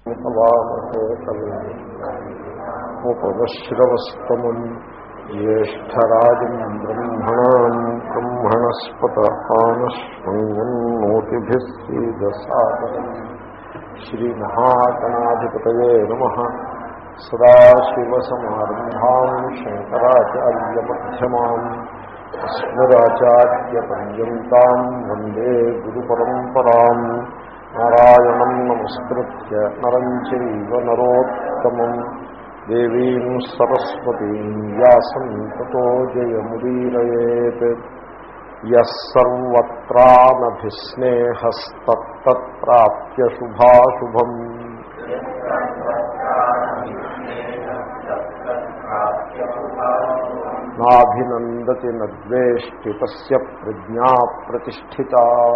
ఉపవశ్రవస్తమం జ్యేష్టరాజం బ్రహ్మణాం బ్రహ్మణస్పత ఆనశ్వన్నోతిభిः సీదసాదరం శ్రీమహాగణాధిపతయే నమ సదాశివసమారంభాం శంకరాచార్యమ్యమాం అస్మదాచార్యపర్యంతం వందే గురుపరంపరాం నారాయణం నమస్కృత్య నరం చైవ నరోత్తమం దేవీం సరస్వతీం వ్యాసం తతో జయముదీరయేత్ యస్సర్వత్రానభిస్నేహస్తత్ప్రాప్య శుభాశుభం నాభినందతి నద్వేష్టి తస్య ప్రజ్ఞా ప్రతిష్ఠిత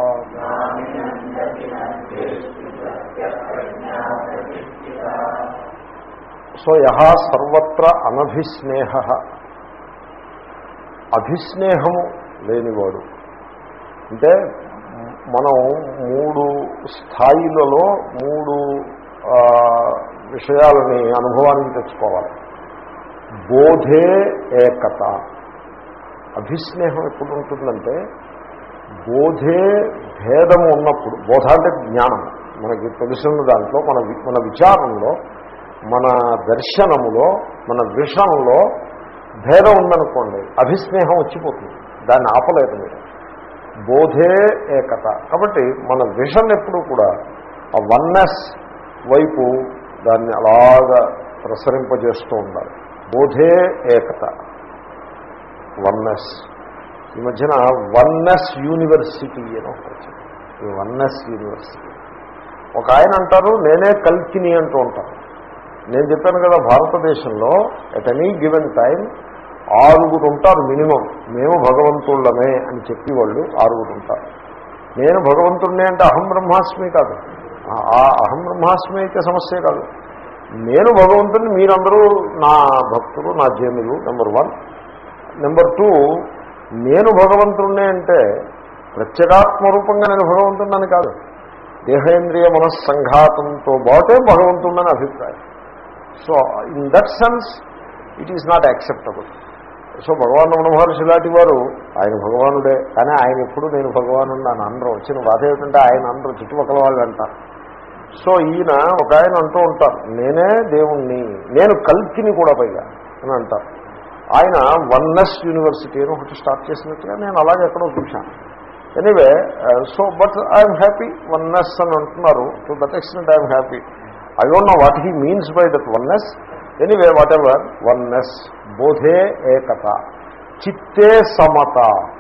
సో యహ సర్వత్ర అనభిస్నేహ అభిస్నేహము లేనివాడు అంటే మనం మూడు స్థాయిలలో మూడు విషయాలని అనుభవానికి తెచ్చుకోవాలి బోధే ఏకత అభిస్నేహం ఎప్పుడు ఉంటుందంటే బోధే భేదము ఉన్నప్పుడు బోధ అంటే జ్ఞానం మనకి తెలిసిన దాంట్లో మన మన విచారంలో మన దర్శనములో మన విషయంలో భేదం ఉందనుకోండి అభిస్నేహం వచ్చిపోతుంది దాన్ని ఆపలేదు మీరు బోధే ఏకత కాబట్టి మన విషన్ ఎప్పుడు కూడా ఆ వన్నెస్ వైపు దాన్ని అలాగా ప్రసరింపజేస్తూ ఉండాలి బోధే ఏకత వన్నెస్ ఈ మధ్యన వన్నెస్ యూనివర్సిటీ అని ఒకటి వచ్చింది ఈ వన్నెస్ యూనివర్సిటీ ఒక ఆయన అంటారు నేనే కల్కిని అంటూ ఉంటాను నేను చెప్పాను కదా భారతదేశంలో ఎట్ ఎనీ గివెన్ టైం ఆరుగురు ఉంటారు మినిమం మేము భగవంతుళ్ళమే అని చెప్పేవాళ్ళు ఆరుగురు ఉంటారు నేను భగవంతుడిని అంటే అహం బ్రహ్మాస్మి కాదు ఆ అహం బ్రహ్మాస్మి అయితే సమస్య కాదు నేను భగవంతుడిని మీరందరూ నా భక్తులు నా జనులు నెంబర్ వన్ నెంబర్ టూ నేను భగవంతుడిని అంటే ప్రత్యేగాత్మ రూపంగా నేను భగవంతుడిని కాదు దేహేంద్రియ మనస్సంఘాతంతో బాటే భగవంతుడని అభిప్రాయం so in that sense it is not acceptable so Bhagavan Ramana Maharshi లాంటి వారు ఆయన భగవానుడే కానీ ఆయన ఎప్పుడు నేను భగవాను అని అందరూ వచ్చిన బాధ ఏమిటంటే ఆయన అందరూ చుట్టుపక్కల వాళ్ళు అంటారు సో ఈయన ఒక ఆయన అంటూ ఉంటారు నేనే దేవుణ్ణి నేను కల్కిని కూడా పైగా అని అంటారు ఆయన వన్నెస్ యూనివర్సిటీ అని ఒకటి స్టార్ట్ చేసినట్టుగా నేను అలాగే ఎక్కడో చూశాను anyway so but I'm happy oneness అని అంటున్నారు to that extent I'm happy I don't know what he means by that oneness anyway whatever oneness బోధే ఏకత చిత్తే సమత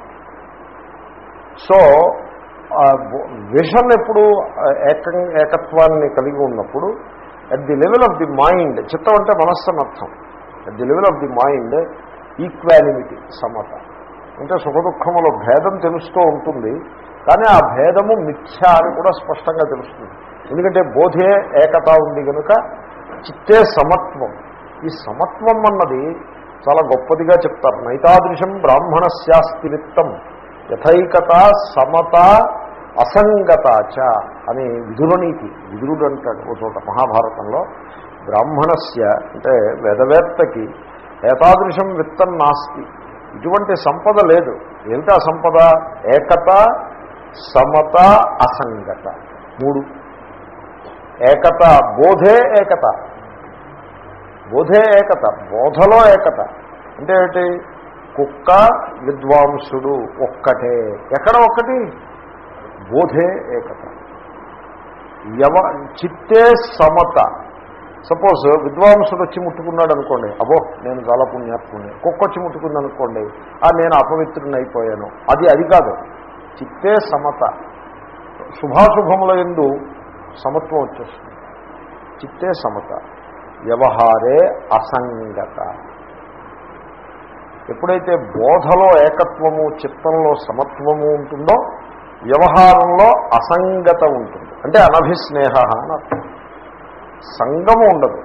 సో విషన్ ఎప్పుడు ఏక ఏకత్వాన్ని కలిగి ఉన్నప్పుడు at the level of the mind చిత్తం అంటే మనస్సు అర్థం at the level of the mind equanimity సమత అంటే సుఖదుఖముల భేదం తెలుస్తూ ఉంటుంది కానీ ఆ భేదము మిథ్య అని కూడా స్పష్టంగా తెలుస్తుంది ఎందుకంటే బోధే ఏకత ఉంది కనుక చిత్తే సమత్వం ఈ సమత్వం అన్నది చాలా గొప్పదిగా చెప్తారు నైతాదృశం బ్రాహ్మణస్యాస్తి విత్తం యథైకత సమత అసంగతాచ అని విదురనీతి విదురుడు అంటాడు ఓ చోట మహాభారతంలో బ్రాహ్మణస్య అంటే వేదవేత్తకి ఏతాదృశం విత్తం నాస్తి ఇటువంటి సంపద లేదు ఏమిటా సంపద ఏకత సమత అసంగత మూడు ఏకత బోధే ఏకత బోధే ఏకత బోధలో ఏకత అంటే ఏమిటి కుక్క విద్వాంసుడు ఒక్కటే ఎక్కడ ఒక్కటి బోధే ఏకత యవ చిత్తే సమత సపోజ్ విద్వాంసుడు వచ్చి ముట్టుకున్నాడు అనుకోండి అబో నేను చాలా పుణ్యాత్ముని కుక్క వచ్చి ముట్టుకుంది అనుకోండి ఆ నేను అపవిత్రుని అయిపోయాను అది అది కాదు చిత్తే సమత శుభాశుభముల ఎందు సమత్వం వచ్చేస్తుంది చిత్తే సమత వ్యవహారే అసంగత ఎప్పుడైతే బోధలో ఏకత్వము చిత్తంలో సమత్వము ఉంటుందో వ్యవహారంలో అసంగత ఉంటుంది అంటే అనభిస్నేహ అని అర్థం సంగము ఉండదు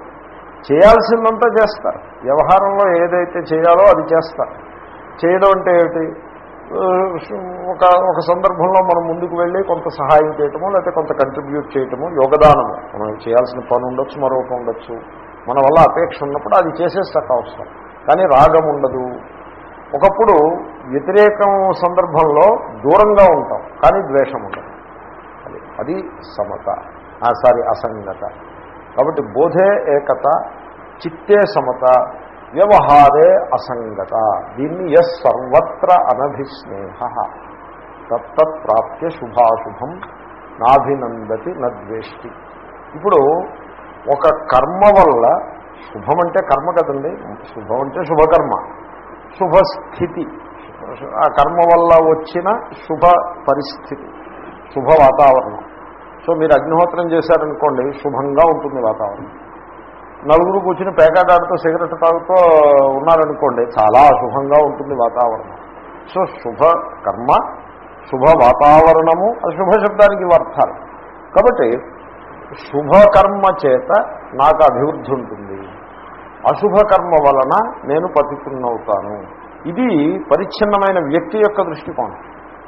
చేయాల్సిందంతా చేస్తారు వ్యవహారంలో ఏదైతే చేయాలో అది చేస్తారు చేయడం అంటే ఏమిటి ఆ, ఒక ఒక సందర్భంలో మనం ముందుకు వెళ్ళి కొంత సహాయం చేయటము లేకపోతే కొంత కంట్రిబ్యూట్ చేయటము యోగదానము మనం చేయాల్సిన పని ఉండొచ్చు మరొకటి ఉండొచ్చు మన వల్ల అపేక్ష ఉన్నప్పుడు అది చేసేస్తాక అవసరం కానీ రాగం ఉండదు ఒకప్పుడు వ్యతిరేకం సందర్భంలో దూరంగా ఉంటాం కానీ ద్వేషం ఉండదు అది అది సమత ఆ, సారీ అసంగత కాబట్టి బోధే ఏకత చిత్తే సమత వ్యవహారే అసంగత దీన్ని ఎస్ సర్వత్ర అనభిస్నేహ తత్తత్ ప్రాప్య శుభాశుభం నాభినందతి నద్వేష్టి ఇప్పుడు ఒక కర్మ వల్ల శుభం అంటే కర్మ కదండి శుభం అంటే శుభకర్మ శుభస్థితి ఆ కర్మ వల్ల వచ్చిన శుభ పరిస్థితి శుభ వాతావరణం సో మీరు అగ్నిహోత్రం చేశారనుకోండి శుభంగా ఉంటుంది వాతావరణం నలుగురు కూర్చుని పేకాటాడుతూ సిగరెట్ తాగుతూ ఉన్నారనుకోండి చాలా అశుభంగా ఉంటుంది వాతావరణం సో శుభ కర్మ శుభ వాతావరణము అశుభ శబ్దానికి ఇవి అర్థాలు కాబట్టి శుభకర్మ చేత నాకు అభివృద్ధి ఉంటుంది అశుభ కర్మ వలన నేను పతితున్నవుతాను ఇది పరిచ్ఛిన్నమైన వ్యక్తి యొక్క దృష్టికోణం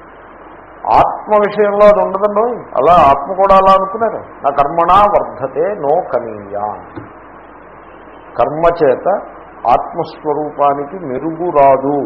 ఆత్మ విషయంలో అది ఉండదండి అలా ఆత్మ కూడా అలా అనుకున్నారు నా కర్మణా వర్ధతే నో కనీయా కర్మ చేత ఆత్మస్వరూపానికి మెరుగు రాదు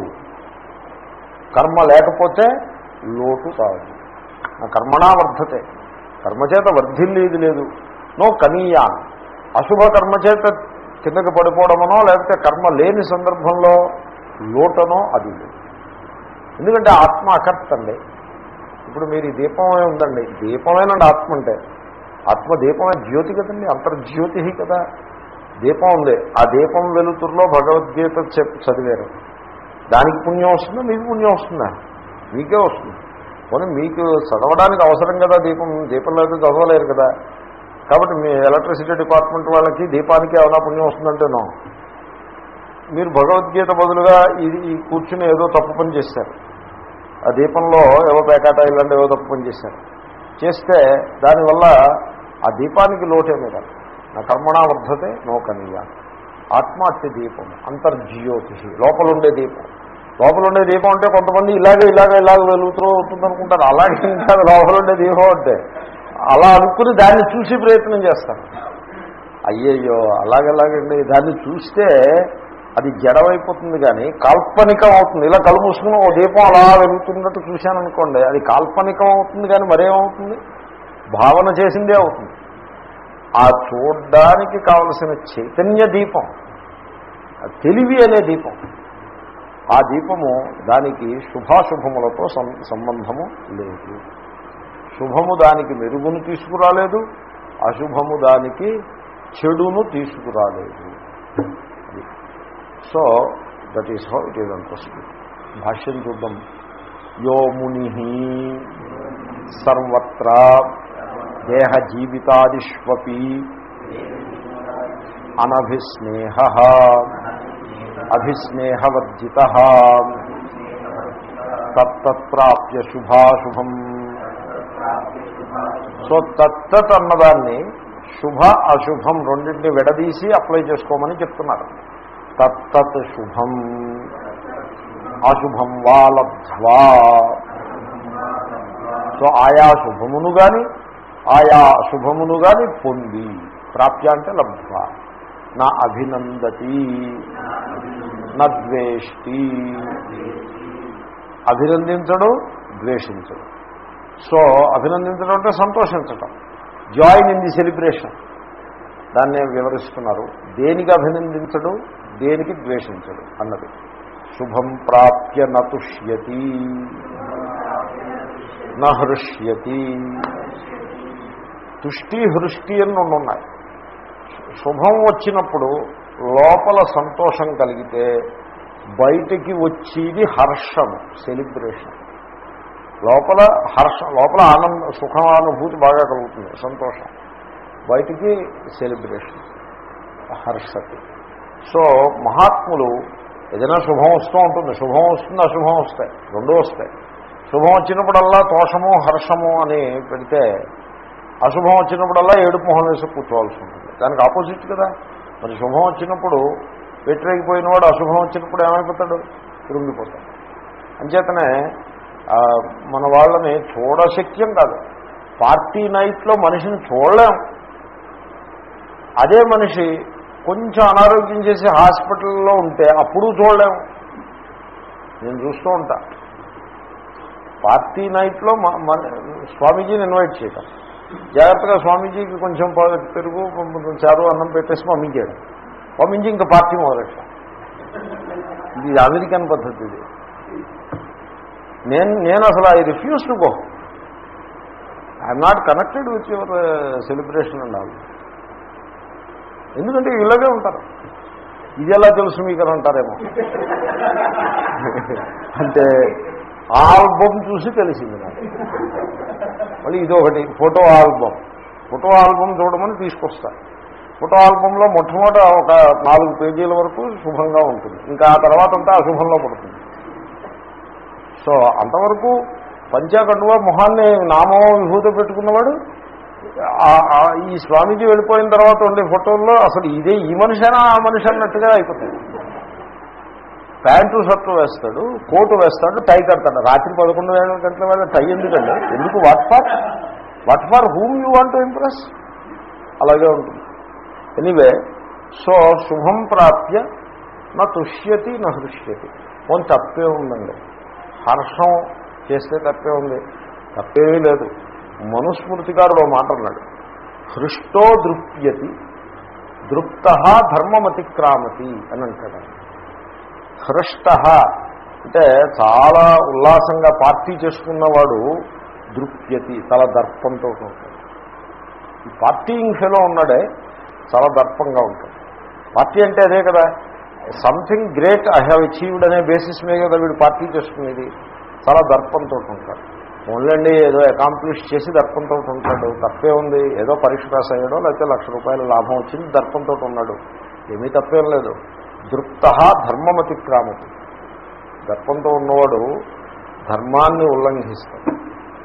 కర్మ లేకపోతే లోటు రాదు నా కర్మణా వర్ధతే కర్మచేత వర్ధిల్లేది లేదు నో కనీయా అశుభ కర్మచేత కిందకి పడిపోవడమనో లేకపోతే కర్మ లేని సందర్భంలో లోటనో అది లేదు ఎందుకంటే ఆత్మ అకర్త అండి ఇప్పుడు మీరు ఈ దీపమే ఉందండి దీపమేనండి ఆత్మ అంటే ఆత్మ దీపమే జ్యోతి కదండి అంతర్జ్యోతి కదా దీపం ఉంది ఆ దీపం వెలుతురులో భగవద్గీత చెప్ చదివారు దానికి పుణ్యం వస్తుందా మీకు పుణ్యం వస్తుందా మీకే వస్తుంది పోనీ మీకు చదవడానికి అవసరం కదా దీపం దీపం లేదు చదవలేరు కదా కాబట్టి మీ ఎలక్ట్రిసిటీ డిపార్ట్మెంట్ వాళ్ళకి దీపానికి ఏమైనా పుణ్యం వస్తుందంటే నో మీరు భగవద్గీత బదులుగా ఇది ఈ కూర్చుని ఏదో తప్పు పని చేశారు ఆ దీపంలో ఏవో పేకాట ఇలాంటి ఏవో తప్పు పని చేశారు చేస్తే దానివల్ల ఆ దీపానికి లోటేమీ రాదు నా కర్మణా వర్ధతే నో కనీయ ఆత్మాత్య దీపం అంతర్జ్యోతి లోపల ఉండే దీపం లోపల ఉండే దీపం అంటే కొంతమంది ఇలాగే ఇలాగే ఇలాగ వెలుగుతూ ఉంటుంది అనుకుంటారు అలాగే కాదు లోపల ఉండే దీపం అంటే అలా అనుకుని దాన్ని చూసి ప్రయత్నం చేస్తారు అయ్యయ్యో అలాగలాగండి దాన్ని చూస్తే అది జడమైపోతుంది కానీ కాల్పనికం అవుతుంది ఇలా కళ్ళు మూసుకుని ఓ దీపం అలా వెలుగుతున్నట్టు చూశాను అనుకోండి అది కాల్పనికం అవుతుంది కానీ మరేమవుతుంది భావన చేసిందే అవుతుంది ఆ చూడ్డానికి కావలసిన చైతన్య దీపం ఆ తెలివి అనే దీపం ఆ దీపము దానికి శుభాశుభములతో సం- సంబంధము లేదు శుభము దానికి మెరుగును తీసుకురాలేదు అశుభము దానికి చెడును తీసుకురాలేదు so that is how it is అంతస్తుంది భాష్యం చూద్దాం యో ముని సర్వత్రా దేహ జీవితాదిష్వపి అనభిస్నేహ అభిస్నేహవర్జిత తత్తత్ప్రాప్య శుభాశుభం సో తత్తత్ అన్నదాన్ని శుభ అశుభం రెండింటిని విడదీసి అప్లై చేసుకోమని చెప్తున్నారు తత్తత్ శుభం అశుభం వా లబ్ధ్వా సో ఆయా శుభమును కానీ ఆయా అశుభమును కానీ పొంది ప్రాప్య అంటే లబ్ధ్వ నా అభినందతి నా ద్వేష్టి అభినందించడు ద్వేషించడు సో అభినందించడం అంటే సంతోషించటం జాయిన్ ఇన్ ది సెలిబ్రేషన్ దాన్ని వివరిస్తున్నారు దేనికి అభినందించడు దేనికి ద్వేషించడు అన్నది శుభం ప్రాప్య నతుష్యతి నహృష్యతి తుష్టి హృష్టి అని రెండు ఉన్నాయి శుభం వచ్చినప్పుడు లోపల సంతోషం కలిగితే బయటికి వచ్చేది హర్షము సెలిబ్రేషన్ లోపల హర్ష లోపల ఆనంద సుఖానుభూతి బాగా కలుగుతుంది సంతోషం బయటికి సెలిబ్రేషన్ హర్షతి సో మహాత్ములు ఏదైనా శుభం వస్తూ ఉంటుంది శుభం వస్తుంది అశుభం వస్తాయి రెండూ వస్తాయి శుభం వచ్చినప్పుడల్లా తోషము హర్షము అని పెడితే అశుభం వచ్చినప్పుడల్లా ఏడుపు మొహం వేసి కూర్చోవాల్సి ఉంటుంది దానికి ఆపోజిట్ కదా మరి శుభం వచ్చినప్పుడు వ్యతిరేకిపోయిన వాడు అశుభం వచ్చినప్పుడు ఏమైపోతాడు కృంగిపోతాడు అంచేతనే ఆ, మన వాళ్ళని చూడశక్యం కాదు పార్టీ నైట్లో మనిషిని చూడలేం అదే మనిషి కొంచెం అనారోగ్యం చేసి హాస్పిటల్లో ఉంటే అప్పుడు చూడలేము నేను చూస్తూ ఉంటా పార్టీ నైట్లో మ- మన స్వామీజీని ఇన్వైట్ చేయటం జాగ్రత్తగా స్వామీజీకి కొంచెం ప- పెరుగు కొంచెం చారు అన్నం పెట్టేసి పంపించేయడం పంపించి ఇంకా పార్టీ మొదలెట్టడం ఇది అమెరికన్ పద్ధతి ఇది నేను నేను అసలు I refuse to go I'm not connected with your celebration and all ఎందుకంటే ఇలాగే ఉంటారు ఇది ఎలా తెలుసు మీకు అని అంటారేమో అంటే ఆల్బమ్ చూసి తెలిసింది నాకు మళ్ళీ ఇది ఒకటి ఫోటో ఆల్బమ్ ఫోటో ఆల్బమ్ చూడమని తీసుకొస్తా ఫోటో ఆల్బంలో మొట్టమొదట ఒక నాలుగు పేజీల వరకు శుభంగా ఉంటుంది ఇంకా ఆ తర్వాత అంతా అశుభంలో పడుతుంది సో అంతవరకు పంచాకండువా మొహాన్ని నామో విభూత పెట్టుకున్నవాడు ఆ- ఆ ఈ స్వామీజీ వెళ్ళిపోయిన తర్వాత ఉండే ఫోటోల్లో అసలు ఇదే ఈ మనిషినా ఆ మనిషి అన్నట్టుగా అయిపోతుంది ప్యాంటు షర్టు వేస్తాడు కోటు వేస్తాడు టై కడతాడు రాత్రి పదకొండు వేల గంటల వేళ టై ఎందుకండి ఎందుకు what for what for whom you want to impress అలాగే ఉంటుంది ఎనీవే సో శుభం ప్రాప్య నా తుష్యతి నా హృష్యతి కొంత తప్పే ఉందండి హర్షం చేస్తే తప్పే ఉంది తప్పేమీ లేదు మనుస్మృతికారుడు ఓ మాట అన్నాడు హృష్టో దృప్యతి దృప్త ధర్మమతిక్రామతి అని అంటాడు ఆయన. హృష్ట అంటే చాలా ఉల్లాసంగా పార్టీ చేసుకున్నవాడు దృప్యతి చాలా దర్పంతో ఉంటాడు ఈ పార్టీయింగ్ ఫెలో ఉన్నాడే చాలా దర్పంగా ఉంటాడు పార్టీ అంటే అదే కదా something great I have achieved అనే బేసిస్ మీద కదా వీడు పార్టీ చేసుకునేది చాలా దర్పంతో ఉంటాడు ఓన్లండి ఏదో అకాంప్లిష్ చేసి దర్పంతో ఉంటాడు తప్పే ఉంది ఏదో పరీక్ష పాస్ అయ్యాడో లేకపోతే లక్ష రూపాయల లాభం వచ్చింది దర్పంతో ఉన్నాడు ఏమీ తప్పేం లేదు దృప్త ధర్మమతిక్రామతి దర్పంతో ఉన్నవాడు ధర్మాన్ని ఉల్లంఘిస్తాడు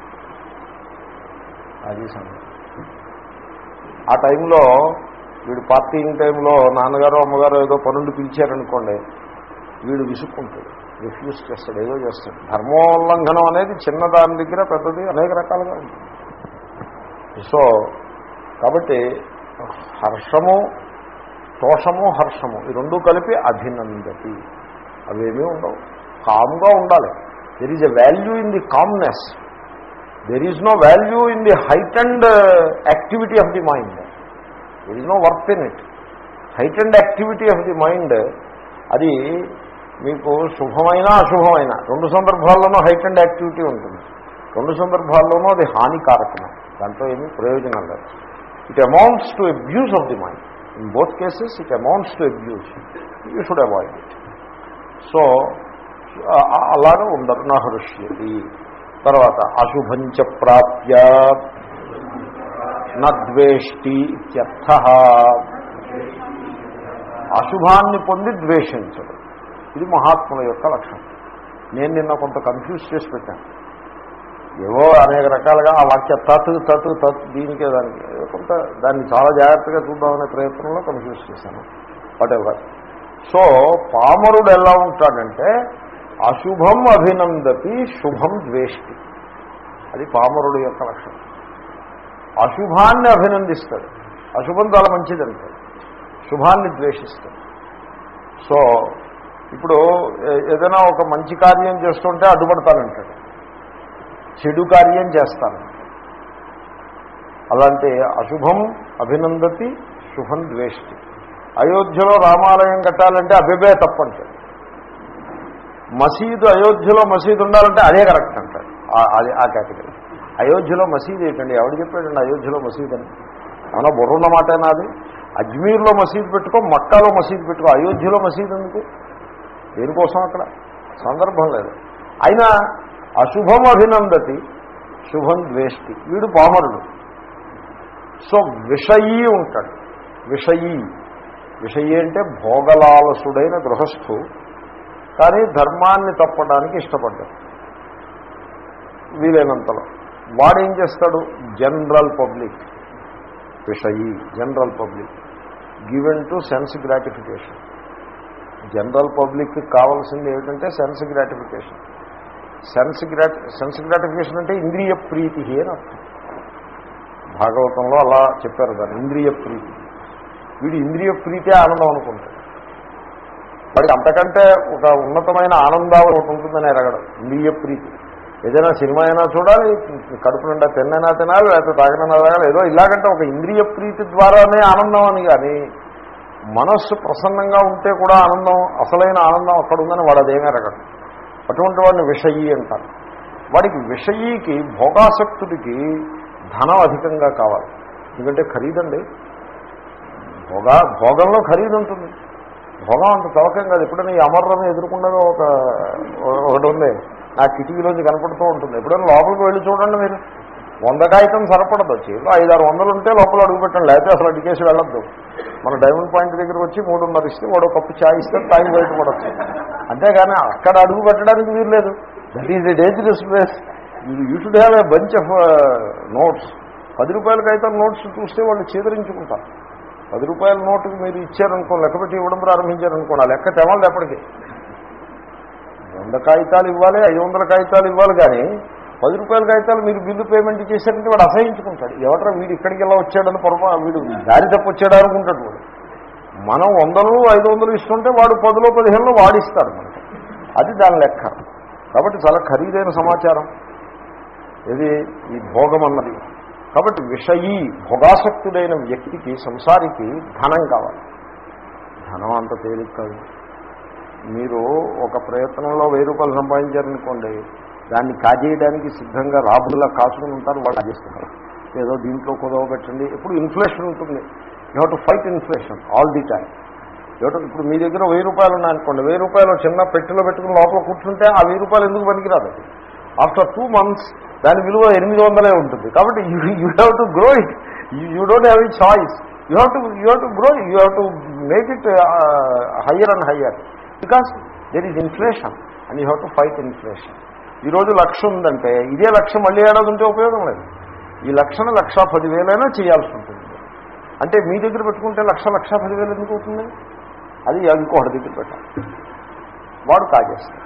అది సంగతి ఆ టైంలో వీడు పార్టీయింగ్ టైంలో నాన్నగారు అమ్మగారు ఏదో పనులు పిలిచారనుకోండి వీడు విసుక్కుంటాడు రిఫ్యూజ్ చేస్తాడు ఏదో చేస్తాడు ధర్మోల్లంఘనం అనేది చిన్న దాని దగ్గర పెద్దది అనేక రకాలుగా ఉంటుంది సో కాబట్టి హర్షము తోషము హర్షము ఈ రెండు కలిపి అభినందతి అవేమీ ఉండవు కామ్గా ఉండాలి there is a value in the calmness there is no value in the height and activity of the mind there is no worth in it height and activity of the mind అది మీకు శుభమైన అశుభమైన రెండు సందర్భాల్లోనూ height and activity ఉంటుంది రెండు సందర్భాల్లోనూ అది హానికారకమే దాంట్లో ఏమీ ప్రయోజనం లేదు it amounts to abuse of the mind in both cases it amounts to abuse you should avoid it so అలాగే ఉండరు నా హృష్యతి తర్వాత అశుభంచ ప్రాప్య నద్వేష్టి ఇత్యర్థ అశుభాన్ని పొంది ద్వేషించడు ఇది మహాత్ముల యొక్క లక్షణం నేను నిన్న కొంత కన్ఫ్యూజ్ చేసి పెట్టాను ఏవో అనేక రకాలుగా ఆ వాక్య తత్ తత్ తత్ దీనికే దానికి ఏదో కొంత దాన్ని చాలా జాగ్రత్తగా చూద్దామనే ప్రయత్నంలో కన్ఫ్యూజ్ చేశాను వాట్ ఎవర్ సో పామరుడు ఎలా ఉంటాడంటే అశుభం అభినందతి శుభం ద్వేష్టి అది పామరుడు యొక్క లక్షణం అశుభాన్ని అభినందిస్తాడు అశుభం చాలా మంచిది అంటాడు శుభాన్ని ద్వేషిస్తాడు సో ఇప్పుడు ఏ- ఏదైనా ఒక మంచి కార్యం చేస్తుంటే అడ్డుపడతానంటాడు చెడు కార్యం చేస్తాను అలాంటి అశుభం అభినందతి శుభం ద్వేష్టి అయోధ్యలో రామాలయం కట్టాలంటే అభిబే తప్పంటాడు మసీదు అయోధ్యలో మసీదు ఉండాలంటే అదే కరెక్ట్ అంటాడు ఆ- అది ఆ కేటగిరీ అయోధ్యలో మసీదు ఏంటండి ఎవడు చెప్పాడండి అయోధ్యలో మసీదు అని ఏమన్నా బుర్రున్న మాటేనా అది అజ్మీర్లో మసీదు పెట్టుకో మక్కాలో మసీదు పెట్టుకో అయోధ్యలో మసీదు ఎందుకు దేనికోసం అక్కడ సందర్భం లేదు అయినా అశుభం అభినందతి శుభం ద్వేష్టి వీడు పామరుడు సో విషయీ ఉంటాడు విషయీ విషయీ అంటే భోగలాలసుడైన గృహస్థు కానీ ధర్మాన్ని తప్పడానికి ఇష్టపడ్డాడు వీలైనంతలో వాడేం చేస్తాడు జనరల్ పబ్లిక్ విషయీ general public given to sense gratification general public కావాల్సింది ఏమిటంటే sense gratification sense grati sense gratification అంటే ఇంద్రియ ప్రీతి అని అర్థం భాగవతంలో అలా చెప్పారు దాన్ని ఇంద్రియ ప్రీతి వీడు ఇంద్రియ ప్రీతే ఆనందం అనుకుంటాడు వాడికి అంతకంటే ఒక ఉన్నతమైన ఆనందం ఒకటి ఉంటుందని ఎరగడం ఇంద్రియ ప్రీతి ఏదైనా సినిమా అయినా చూడాలి కడుపు నిండా తిన్నైనా తినాలి లేకపోతే తాగినైనా తాగాలి ఏదో ఇలాగంటే ఒక ఇంద్రియ ప్రీతి ద్వారానే ఆనందం అని కానీ మనస్సు ప్రసన్నంగా ఉంటే కూడా ఆనందం అసలైన ఆనందం అక్కడ ఉందని వాడు అదేమీ ఎరగడం అటువంటి వాడిని విషయీ అంటారు వాడికి విషయీకి భోగాసక్తుడికి ధనం అధికంగా కావాలి ఎందుకంటే ఖరీదండి భోగా భోగంలో ఖరీదు ఉంటుంది భోగం అంత చవకం కాదు ఎప్పుడైనా ఈ అమర్రం ఎదుర్కొండగా ఒక ఒకటి ఉంది నా కిటికీలోంచి కనపడుతూ ఉంటుంది ఎప్పుడైనా లోపలికి వెళ్ళి చూడండి మీరు వంద కాగితం సరిపడదు చేతిలో ఐదు ఆరు వందలు ఉంటే లోపల అడుగు పెట్టండి లేకపోతే అసలు అడిగేసి వెళ్ళొద్దు మన డైమండ్ పాయింట్ దగ్గరకు వచ్చి మూడున్నర ఇస్తే వాడు కప్పు చాయ్ ఇస్తే తాగి బయటపడచ్చు అంతేగాని అక్కడ అడుగు పెట్టడానికి వీలు లేదు that is a dangerous place you should have a bunch of notes పది రూపాయలకి అయితే నోట్స్ చూస్తే వాళ్ళు చేదరించుకుంటారు పది రూపాయల నోటుకి మీరు ఇచ్చారనుకో లెక్క పెట్టి ఇవ్వడం ప్రారంభించారనుకోండి ఆ లెక్క తెవాలి ఎప్పటికీ వంద కాగితాలు ఇవ్వాలి ఐదు వందల కాగితాలు ఇవ్వాలి కానీ పది రూపాయల కాగితాలు మీరు బిల్లు పేమెంట్ చేశారంటే వాడు అసహించుకుంటాడు ఎవట్రా వీడు ఇక్కడికి ఎలా వచ్చాడని పొరపా వీడు దారి తప్పు వచ్చాడు అనుకుంటాడు వాడు మనం వందలు ఐదు వందలు ఇస్తుంటే వాడు పదిలో పదిహేనులో వాడిస్తాడు మనకి అది దాని లెక్క కాబట్టి చాలా ఖరీదైన సమాచారం ఇది ఈ భోగం అన్నది కాబట్టి విషయీ భోగాసక్తుడైన వ్యక్తికి సంసారికి ధనం కావాలి ధనం అంత తేలిక కాదు మీరు ఒక ప్రయత్నంలో వెయ్యి రూపాయలు సంపాదించారనుకోండి దాన్ని కాజేయడానికి సిద్ధంగా రాబుల్లా కాచుకుని ఉంటారు వాళ్ళు కాజేస్తున్నారు ఏదో దీంట్లో కుదవ పెట్టండి ఎప్పుడు ఇన్ఫ్లేషన్ ఉంటుంది you have to fight inflation all the time ఏమిటో ఇప్పుడు మీ దగ్గర వెయ్యి రూపాయలు ఉన్నాయనుకోండి వెయ్యి రూపాయలు చిన్న పెట్టెలో పెట్టుకుని లోపల కూర్చుంటే ఆ వెయ్యి రూపాయలు ఎందుకు పనికిరాదు అది ఆఫ్టర్ టూ మంత్స్ దాని విలువ ఎనిమిది వందలే ఉంటుంది కాబట్టి you you have to grow it you don't have a choice you have to you have to grow you have to make it higher and higher because there is inflation and you have to fight inflation ఈరోజు లక్ష ఉందంటే ఇదే లక్ష మళ్ళీ ఏడాది ఉంటే ఉపయోగం లేదు ఈ లక్షను లక్ష పదివేలైనా చేయాల్సి ఉంటుంది అంటే మీ దగ్గర పెట్టుకుంటే లక్ష లక్ష పదివేలు ఎందుకు అవుతుంది అది ఇంకొకటి దగ్గర పెట్టాలి వాడు కాజేస్తాడు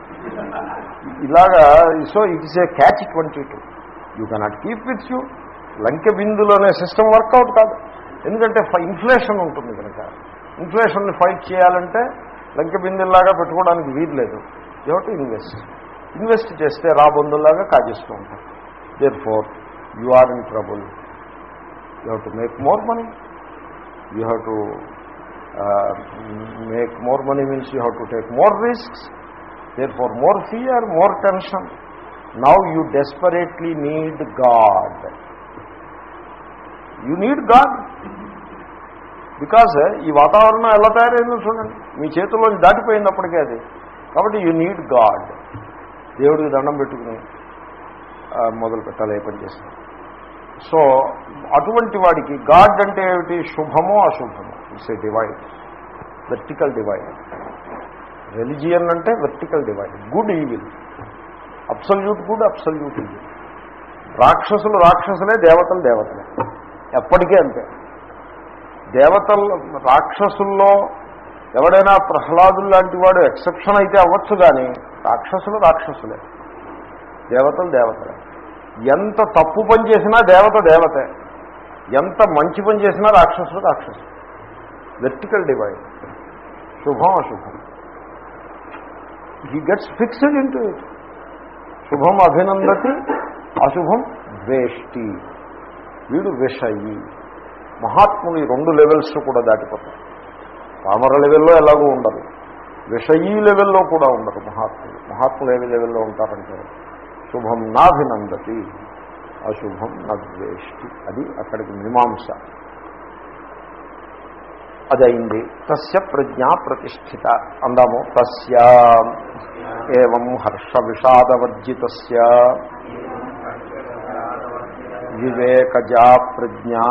ఇలాగా so it's a catch twenty two you cannot keep with you లంకె బిందులు అనే సిస్టమ్ వర్కౌట్ కాదు ఎందుకంటే ఇన్ఫ్లేషన్ ఉంటుంది కనుక ఇన్ఫ్లేషన్ని ఫైట్ చేయాలంటే లంకె బిందుల్లాగా పెట్టుకోవడానికి వీలు లేదు యూ టు ఇన్వెస్ట్ ఇన్వెస్ట్ చేస్తే రాబందుల్లాగా కాజేస్తూ ఉంటారు therefore you are in trouble you have to make more money you have to make more money means you have to take more risks therefore more fear more tension now you desperately need God you need God because ఈ వాతావరణం ఎలా తయారైందో చూడండి మీ చేతుల్లో దాటిపోయినప్పటికీ అది కాబట్టి you need God దేవుడికి దండం పెట్టుకుని మొదలు పెట్టాలి ఏ పని చేస్తాం సో అటువంటి వాడికి గాడ్ అంటే ఏమిటి శుభమో అశుభమో it's a divide vertical divide religion అంటే vertical divide good evil absolute good absolute evil రాక్షసులు రాక్షసులే దేవతలు దేవతలే ఎప్పటికీ అంతే దేవతలు రాక్షసుల్లో ఎవడైనా ప్రహ్లాదులు లాంటి వాడు ఎక్సెప్షన్ అయితే అవ్వచ్చు కానీ రాక్షసులు రాక్షసులే దేవతలు దేవతలే ఎంత తప్పు పని చేసినా దేవత దేవతే ఎంత మంచి పని చేసినా రాక్షసులు రాక్షసులు వెర్టికల్ డివైడ్ శుభం అశుభం he gets fixed into it శుభం అభినందతి అశుభం ద్వేష్టి వీడు విషయి మహాత్ములు ఈ రెండు లెవెల్స్ కూడా దాటిపోతారు పామర లెవెల్లో ఎలాగో ఉండరు విషయీ లెవెల్లో కూడా ఉండరు మహాత్ములు మహాత్ములు ఏ లెవెల్లో ఉంటారంటే శుభం నాభినందతి అశుభం నద్వేష్టి అది అక్కడికి మీమాంస అదైంది తస్య ప్రజ్ఞా ప్రతిష్ఠిత అందాము తస్య ఏం హర్ష విషాదవర్జిత వివేకజా ప్రజ్ఞా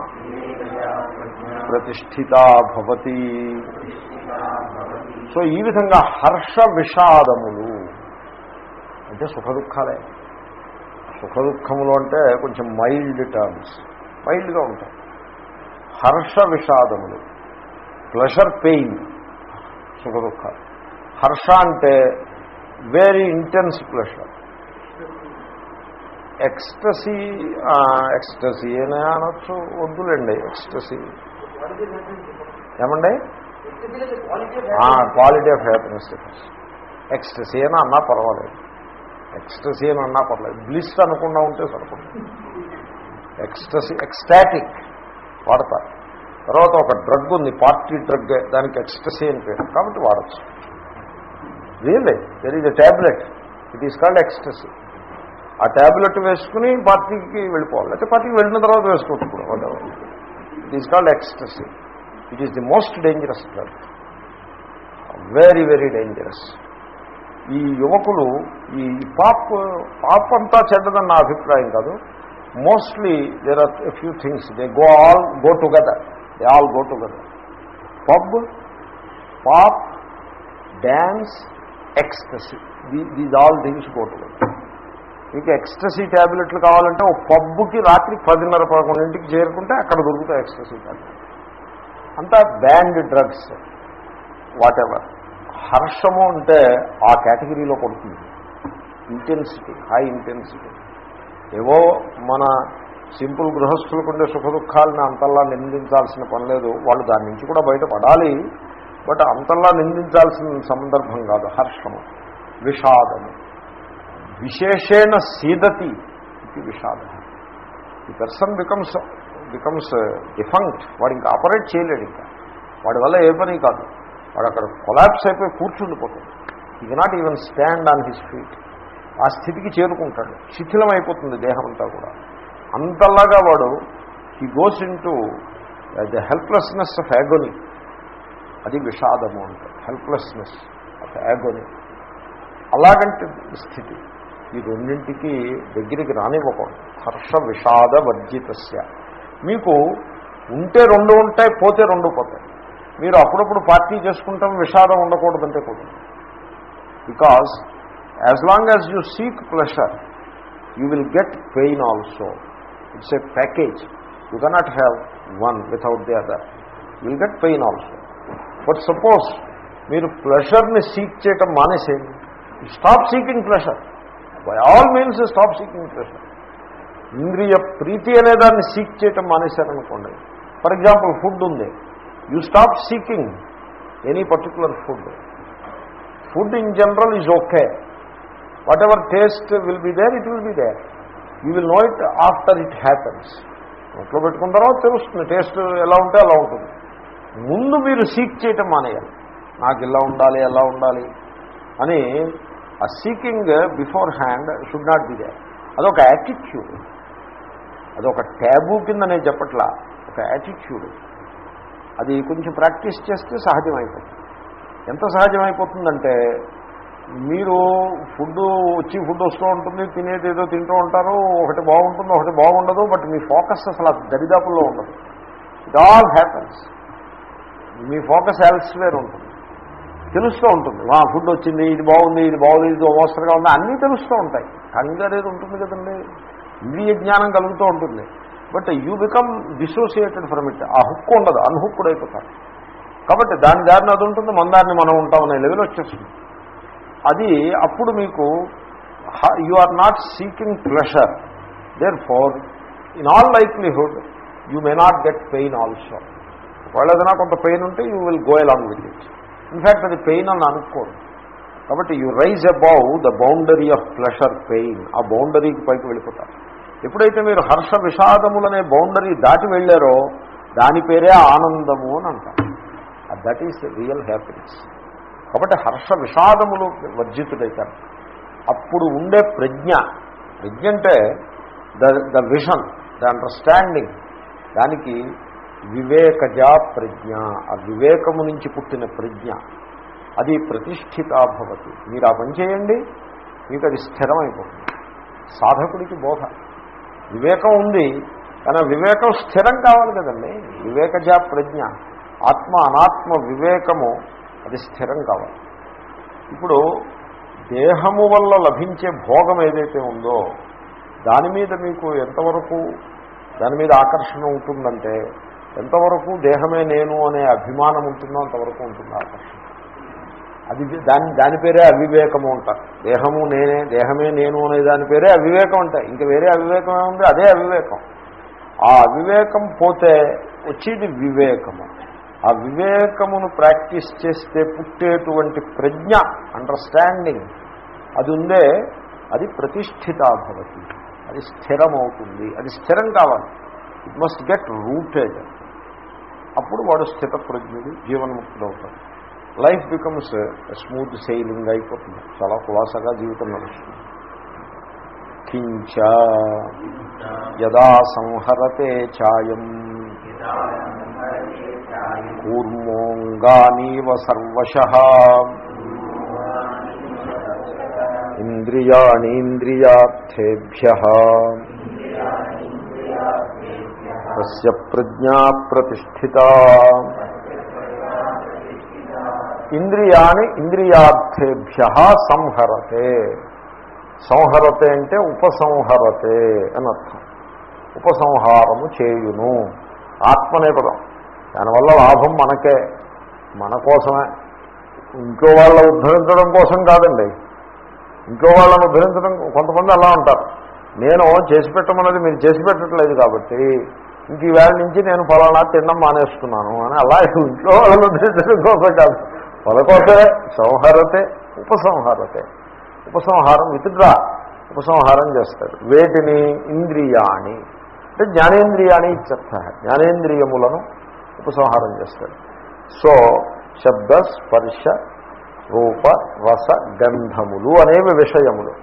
ప్రతిష్ఠిత భవతి సో ఈ విధంగా హర్ష విషాదములు అంటే సుఖ దుఃఖాలే సుఖ దుఃఖములు అంటే కొంచెం మైల్డ్ టర్మ్స్ మైల్డ్గా ఉంటాయి హర్ష విషాదములు ప్లెషర్ పెయిన్ సుఖ దుఃఖాలు హర్ష అంటే very intense pleasure ecstasy ecstasy అనే అనొచ్చు వద్దులేండి ఎక్స్టసీ ఏమండి క్వాలిటీ ఆఫ్ హ్యాపీనెస్ ఎక్స్టసీ అని అన్నా పర్వాలేదు ఎక్స్టసీ అని అన్నా పర్లేదు బ్లిస్ అనకుండా ఉంటే సరిపడుతుంది ఎక్స్టసీ ఎక్స్టాటిక్ వాడతారు తర్వాత ఒక డ్రగ్ ఉంది పార్టీ డ్రగ్ దానికి ఎక్స్టసీ అని పేరు కాబట్టి వాడచ్చు really there is a tablet it is called ecstasy ఆ ట్యాబ్లెట్ వేసుకుని పార్టీకి వెళ్ళిపోవాలి అయితే పార్టీకి వెళ్ళిన తర్వాత వేసుకోవచ్చు కూడా it is called ecstasy it is the most dangerous drug very very dangerous ఈ యువకులు ఈ పాప్ పాప్ అంతా చెడ్డదని నా అభిప్రాయం కాదు mostly there are a few things they go all go together they all go together pub pop dance ecstasy these all things go together మీకు ecstasy ట్యాబ్లెట్లు కావాలంటే ఓ పబ్బుకి రాత్రి పదిన్నర పదకొండింటికి చేరుకుంటే అక్కడ దొరుకుతాయి ఎక్స్టసీ ట్యాబ్లెట్ అంతా బ్యాండ్ డ్రగ్స్ వాట్ ఎవర్ హర్షము అంటే ఆ కేటగిరీలో పడుతుంది ఇంటెన్సిటీ హై ఇంటెన్సిటీ ఏవో మన సింపుల్ గృహస్థులకు ఉండే సుఖ దుఃఖాలను అంతల్లా నిందించాల్సిన పని లేదు వాళ్ళు దాని నుంచి కూడా బయటపడాలి బట్ అంతల్లా నిందించాల్సిన సందర్భం కాదు హర్షము విషాదము విశేషేణ సీదతి ఇది విషాద ఈ పర్సన్ బికమ్స్ బికమ్స్ డిఫంక్ట్ వాడు ఇంకా ఆపరేట్ చేయలేడు ఇంకా వాడి వల్ల ఏ పని కాదు వాడు అక్కడ కొలాప్స్ అయిపోయి కూర్చుండిపోతాడు ఈ not even stand on his feet ఆ స్థితికి చేరుకుంటాడు శిథిలం అయిపోతుంది దేహం అంతా కూడా అంతలాగా వాడు he goes into the helplessness of agony అది విషాదము అంటే హెల్ప్లెస్నెస్ ఆఫ్ యాగోని అలాగంటే స్థితి ఈ రెండింటికి దగ్గరికి రానివ్వకూడదు హర్ష విషాద వర్జితస్య మీకు ఉంటే రెండు ఉంటాయి పోతే రెండు పోతాయి మీరు అప్పుడప్పుడు పార్టీ చేసుకుంటాం విషాదం ఉండకూడదంటే కూడా because as long as you seek pleasure you will get pain also it's a package you cannot have one without the other will get pain also but suppose మీరు ప్లెషర్ని సీక్ చేయటం మానేసేయండి stop seeking pleasure by all means stop seeking pleasure ఇంద్రియ ప్రీతి అనే దాన్ని seek చేయటం మానేశారనుకోండి ఫర్ ఎగ్జాంపుల్ ఫుడ్ ఉంది you stop seeking any particular food food in general is okay what ever taste will be there it will be there you will know it after it happens నోట్లో పెట్టుకున్న తర్వాత తెలుస్తుంది taste ఎలా ఉంటే అలా ఉంటుంది ముందు మీరు సీక్ చేయటం మానేయాలి నాకు ఇలా ఉండాలి ఎలా ఉండాలి అని ఆ seeking beforehand should not be there అదొక యాటిట్యూడ్ అదొక ట్యాబు కింద నేను చెప్పట్లా ఒక యాటిట్యూడ్ అది కొంచెం ప్రాక్టీస్ చేస్తే సహజమైపోతుంది ఎంత సహజమైపోతుందంటే మీరు ఫుడ్ వచ్చి ఫుడ్ వస్తూ ఉంటుంది తినేది ఏదో తింటూ ఉంటారు ఒకటి బాగుంటుంది ఒకటి బాగుండదు బట్ మీ ఫోకస్ అసలు ఆ దరిదాపుల్లో ఉండదు ఇట్ ఆల్ హ్యాపన్స్ మీ ఫోకస్ ఎల్స్వేర్ ఉంటుంది తెలుస్తూ ఉంటుంది మా ఫుడ్ వచ్చింది ఇది బాగుంది ఇది బాగుంది ఇది మోస్తరుగా ఉంది అన్నీ తెలుస్తూ ఉంటాయి కంగారేది ఉంటుంది కదండి ఇంద్రియ జ్ఞానం కలుగుతూ ఉంటుంది but you become dissociated from it ఆ హుక్ ఉండదు అన్హుక్కుడ్ అయిపోతారు కాబట్టి దాని దారిని అది ఉంటుంది మన దారిని మనం ఉంటామనే లెవెల్ వచ్చేస్తుంది అది అప్పుడు మీకు you are not seeking pleasure therefore in all likelihood you may not get pain also ఒకవేళ ఏదైనా కొంత పెయిన్ ఉంటే you will go along with it in fact అది పెయిన్ అని అనుకోరు కాబట్టి you rise above the boundary of pleasure pain ఆ బౌండరీకి పైకి వెళ్ళిపోతారు ఎప్పుడైతే మీరు హర్ష విషాదములనే బౌండరీ దాటి వెళ్ళారో దాని పేరే ఆనందము అని అంటారు దట్ ఈస్ రియల్ హ్యాపీనెస్ కాబట్టి హర్ష విషాదములు వర్జితుడైతారు అప్పుడు ఉండే ప్రజ్ఞ ప్రజ్ఞ అంటే the the vision the understanding దానికి వివేకజా ప్రజ్ఞ ఆ వివేకము నుంచి పుట్టిన ప్రజ్ఞ అది ప్రతిష్ఠితాభవతి మీరు ఆ పని చేయండి మీకు అది స్థిరమైపోతుంది సాధకుడికి బోధ వివేకం ఉంది కానీ వివేకం స్థిరం కావాలి కదండి వివేకజా ప్రజ్ఞ ఆత్మ అనాత్మ వివేకము అది స్థిరం కావాలి ఇప్పుడు దేహము వల్ల లభించే భోగం ఏదైతే ఉందో దాని మీద మీకు ఎంతవరకు దాని మీద ఆకర్షణ ఉంటుందంటే ఎంతవరకు దేహమే నేను అనే అభిమానం ఉంటుందో అంతవరకు ఉంటుంది ఆకర్షణ అది దాని దాని పేరే అవివేకము అంటారు దేహము నేనే దేహమే నేను అనే దాని పేరే అవివేకం అంటాయి ఇంకా వేరే అవివేకం ఏముంది అదే అవివేకం ఆ అవివేకం పోతే వచ్చేది వివేకము ఆ వివేకమును ప్రాక్టీస్ చేస్తే పుట్టేటువంటి ప్రజ్ఞ అండర్స్టాండింగ్ అది ఉందే అది ప్రతిష్ఠితాభవతి అది స్థిరమవుతుంది అది స్థిరం కావాలి ఇట్ మస్ట్ గెట్ రూటెడ్ అప్పుడు వాడు స్థిత ప్రజ్ఞుడు జీవన్ముక్తుడు అవుతాడు లైఫ్ బికమ్స్ స్మూత్ సెయిలింగ్ అయిపోతుంది చాలా కులాసగా జీవితం నడుస్తుంది కించ యదా సంహరతే ఛాయం కూర్మోంగానీవ సర్వశ ఇంద్రియాణీంద్రియార్థేభ్య తస్య ప్రజ్ఞా ప్రతిష్ఠిత ఇంద్రియాణి ఇంద్రియార్థేభ్య సంహరతే సంహరతే అంటే ఉపసంహరతే అని అర్థం ఉపసంహారము చేయును ఆత్మనే పదం దానివల్ల లాభం మనకే మన కోసమే ఇంకో వాళ్ళ ఉద్ధరించడం కోసం కాదండి ఇంకో వాళ్ళని ఉద్ధరించడం కొంతమంది అలా ఉంటారు నేను చేసి పెట్టమన్నది మీరు చేసి పెట్టట్లేదు కాబట్టి ఇంక ఈవేళ నుంచి నేను ఫలానా తినడం మానేస్తున్నాను అని అలా ఇంట్లో వాళ్ళని ఉద్ధరించడం కోసం కాదు వాళ్ళ కోసమే సంహరతే ఉపసంహారతే ఉపసంహారం విత్డ్రా ఉపసంహారం చేస్తాడు వేటిని ఇంద్రియాణి అంటే జ్ఞానేంద్రియాణి ఇత్యర్థ జ్ఞానేంద్రియములను ఉపసంహారం చేస్తాడు సో శబ్ద స్పర్శ రూప రస గంధములు అనేవి విషయములు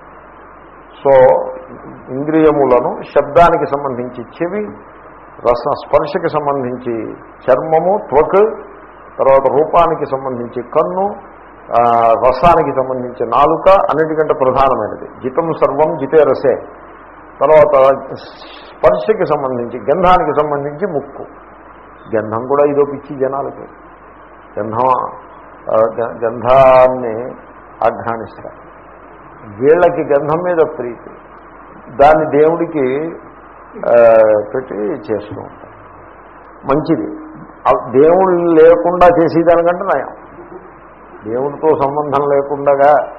సో ఇంద్రియములను శబ్దానికి సంబంధించి చెవి రస స్పర్శకి సంబంధించి చర్మము త్వక్ తర్వాత రూపానికి సంబంధించి కన్ను ఆ, రసానికి సంబంధించి నాలుక అన్నిటికంటే ప్రధానమైనది జితం సర్వం జితే రసే తర్వాత స్పర్శకి సంబంధించి గంధానికి సంబంధించి ముక్కు గంధం కూడా ఇదో పిచ్చి జనాలకి గంధం ఆ, గ- గంధాన్ని ఆఘ్రానిస్తారు వీళ్ళకి గంధం మీద ప్రీతి దాన్ని దేవుడికి ఆ, పెట్టి చేస్తూ ఉంటారు మంచిది ఆ దేవుడు లేకుండా చేసేదానికంటే నయం దేవుడితో సంబంధం లేకుండా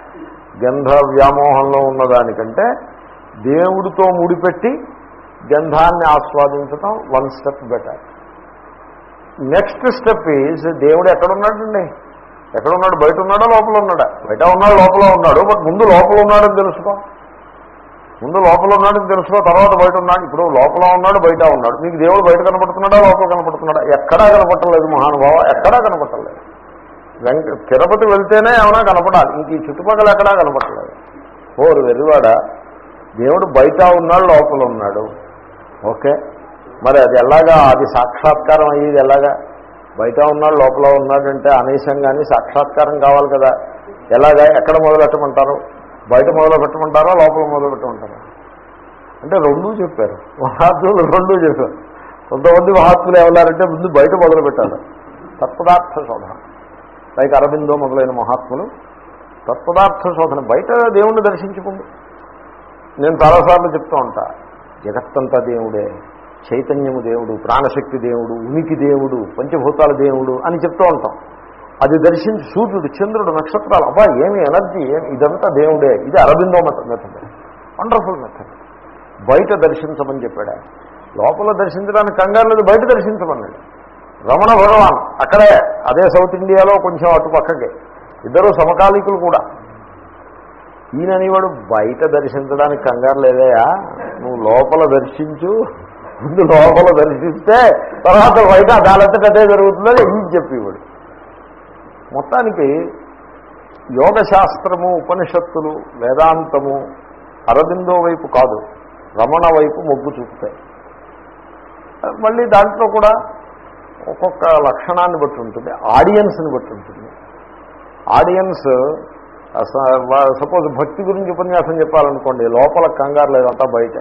గంధ వ్యామోహంలో ఉన్నదానికంటే దేవుడితో ముడిపెట్టి గంధాన్ని ఆస్వాదించడం one step better next step is దేవుడు ఎక్కడున్నాడండి ఎక్కడున్నాడు బయట ఉన్నాడా లోపల ఉన్నాడా బయట ఉన్నాడు లోపల ఉన్నాడు బట్ ముందు లోపల ఉన్నాడని తెలుసుకో ముందు లోపల ఉన్నాడని తెలుసుకో తర్వాత బయట ఉన్నాడు ఇప్పుడు లోపల ఉన్నాడు బయట ఉన్నాడు మీకు దేవుడు బయట కనపడుతున్నాడా లోపల కనపడుతున్నాడా ఎక్కడా కనపడలేదు మహానుభావ ఎక్కడా కనపడలేదు వెంక తిరుపతి వెళ్తేనే ఏమైనా కనపడాలి ఇంక ఈ చుట్టుపక్కల ఎక్కడా కనపడలేదు ఓరు వెర్రివాడ దేవుడు బయట ఉన్నాడు లోపల ఉన్నాడు ఓకే మరి అది ఎలాగా అది సాక్షాత్కారం అయ్యేది ఎలాగా బయట ఉన్నాడు లోపల ఉన్నాడంటే అనేసం కానీ సాక్షాత్కారం కావాలి కదా ఎలాగా ఎక్కడ మొదలు పెట్టమంటారు బయట మొదలు పెట్టమంటారా లోపల మొదలు పెట్టమంటారా అంటే రెండూ చెప్పారు మహాత్ములు రెండూ చెప్పారు కొంతమంది మహాత్ములు ఏమన్నారంటే ముందు బయట మొదలు పెట్టాలి తత్పదార్థ శోధన లైక్ అరవిందో మొదలైన మహాత్ములు తత్పదార్థ శోధన బయట దేవుణ్ణి దర్శించుకుంది నేను చాలాసార్లు చెప్తూ ఉంటా జగత్తంతా దేవుడే చైతన్యము దేవుడు ప్రాణశక్తి దేవుడు ఉనికి దేవుడు పంచభూతాల దేవుడు అని చెప్తూ ఉంటాం అది దర్శించి సూర్యుడు చంద్రుడు నక్షత్రాలు అబ్బా ఏమి ఎనర్జీ ఏమి ఇదంతా దేవుడే ఇది Aurobindo method method wonderful method బయట దర్శించమని చెప్పాడు ఆయన. లోపల దర్శించడానికి కంగారు లేదు బయట దర్శించమన్నాడు రమణ భగవాన్ అక్కడే అదే సౌత్ ఇండియాలో కొంచెం అటు పక్కకి ఇద్దరు సమకాలీకులు కూడా ఈయననివాడు బయట దర్శించడానికి కంగారు లేదయా నువ్వు లోపల దర్శించు ముందు లోపల దర్శిస్తే తర్వాత బయట దాలంతట అదే జరుగుతుందని ఈయన చెప్పేవాడు మొత్తానికి యోగశాస్త్రము ఉపనిషత్తులు వేదాంతము అరవిందో వైపు కాదు రమణ వైపు మొగ్గు చూపుతాయి మళ్ళీ దాంట్లో కూడా ఒక్కొక్క లక్షణాన్ని బట్టి ఉంటుంది ఆడియన్స్ని బట్టి ఉంటుంది ఆడియన్స్ సపోజ్ భక్తి గురించి ఉపన్యాసం చెప్పాలనుకోండి లోపల కంగారు లేదంతా బయట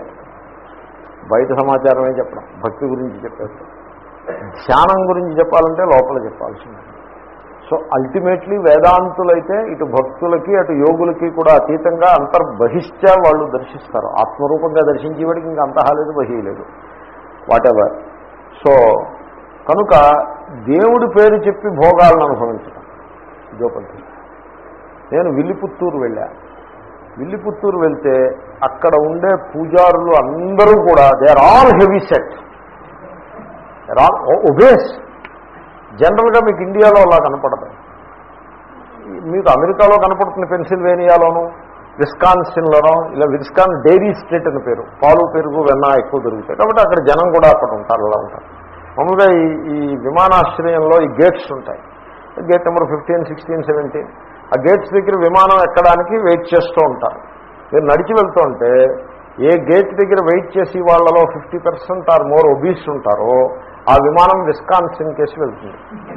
బయట సమాచారమే చెప్పడం భక్తి గురించి చెప్పేస్తాం ధ్యానం గురించి చెప్పాలంటే లోపల చెప్పాల్సింది సో అల్టిమేట్లీ వేదాంతులైతే ఇటు భక్తులకి అటు యోగులకి కూడా అతీతంగా అంతర్బహిష్ట వాళ్ళు దర్శిస్తారు ఆత్మరూపంగా దర్శించేవాడికి ఇంకా అంతహాలేదు బహిలేదు వాటెవర్ సో కనుక దేవుడి పేరు చెప్పి భోగాలను అనుభవించడం ఇదో పద్ధతి నేను విల్లిపుత్తూరు వెళ్ళా విల్లిపుత్తూరు వెళ్తే అక్కడ ఉండే పూజారులు అందరూ కూడా they are all heavy set they all obese జనరల్గా మీకు ఇండియాలో అలా కనపడదు మీకు అమెరికాలో కనపడుతుంది పెన్సిల్వేనియాలోను విస్కాన్సిన్లోనో ఇలా విస్కాన్ డైరీ స్టేట్ అని పేరు పాలు పెరుగు వెన్న ఎక్కువ దొరుకుతాయి కాబట్టి అక్కడ జనం కూడా అక్కడ ఉంటారు అలా ఉంటారు మామూలుగా ఈ ఈ విమానాశ్రయంలో ఈ గేట్స్ ఉంటాయి gate number fifteen sixteen seventeen ఆ గేట్స్ దగ్గర విమానం ఎక్కడానికి వెయిట్ చేస్తూ ఉంటారు మీరు నడిచి వెళ్తుంటే ఏ గేట్ దగ్గర వెయిట్ చేసి వాళ్ళలో fifty percent or more obese ఉంటారో ఆ విమానం విస్కాన్సిన్ కేసి వెళ్తుంది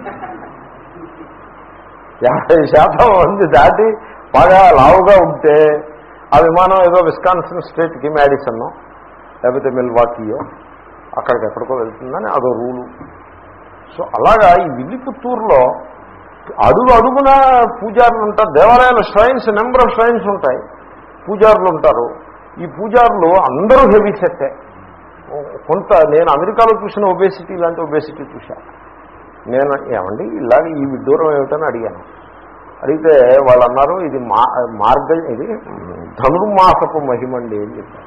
యాభై శాతం మంది దాటి బాగా లావుగా ఉంటే ఆ విమానం ఏదో విస్కాన్సిన్ స్టేట్కి మ్యాడిసన్నో లేకపోతే మిల్వాకీయో అక్కడికి ఎక్కడికో వెళ్తుందని అదో రూలు సో అలాగా ఈ విల్లిపుత్తూరులో అడుగు అడుగున పూజారులు ఉంటారు దేవాలయాల ష్రైన్స్ నెంబర్ ఆఫ్ ష్రైన్స్ ఉంటాయి పూజారులు ఉంటారు ఈ పూజారులు అందరూ హెవీ సెట్టే కొంత నేను అమెరికాలో చూసిన ఒబేసిటీ ఇలాంటి ఒబేసిటీ చూశాను నేను ఏమండి ఇలాగ ఈ విడ్డూరం ఏమిటని అడిగాను అడిగితే వాళ్ళు అన్నారు ఇది మా మార్గ ఇది ధనుర్మాసపు మహిమండి అని చెప్పారు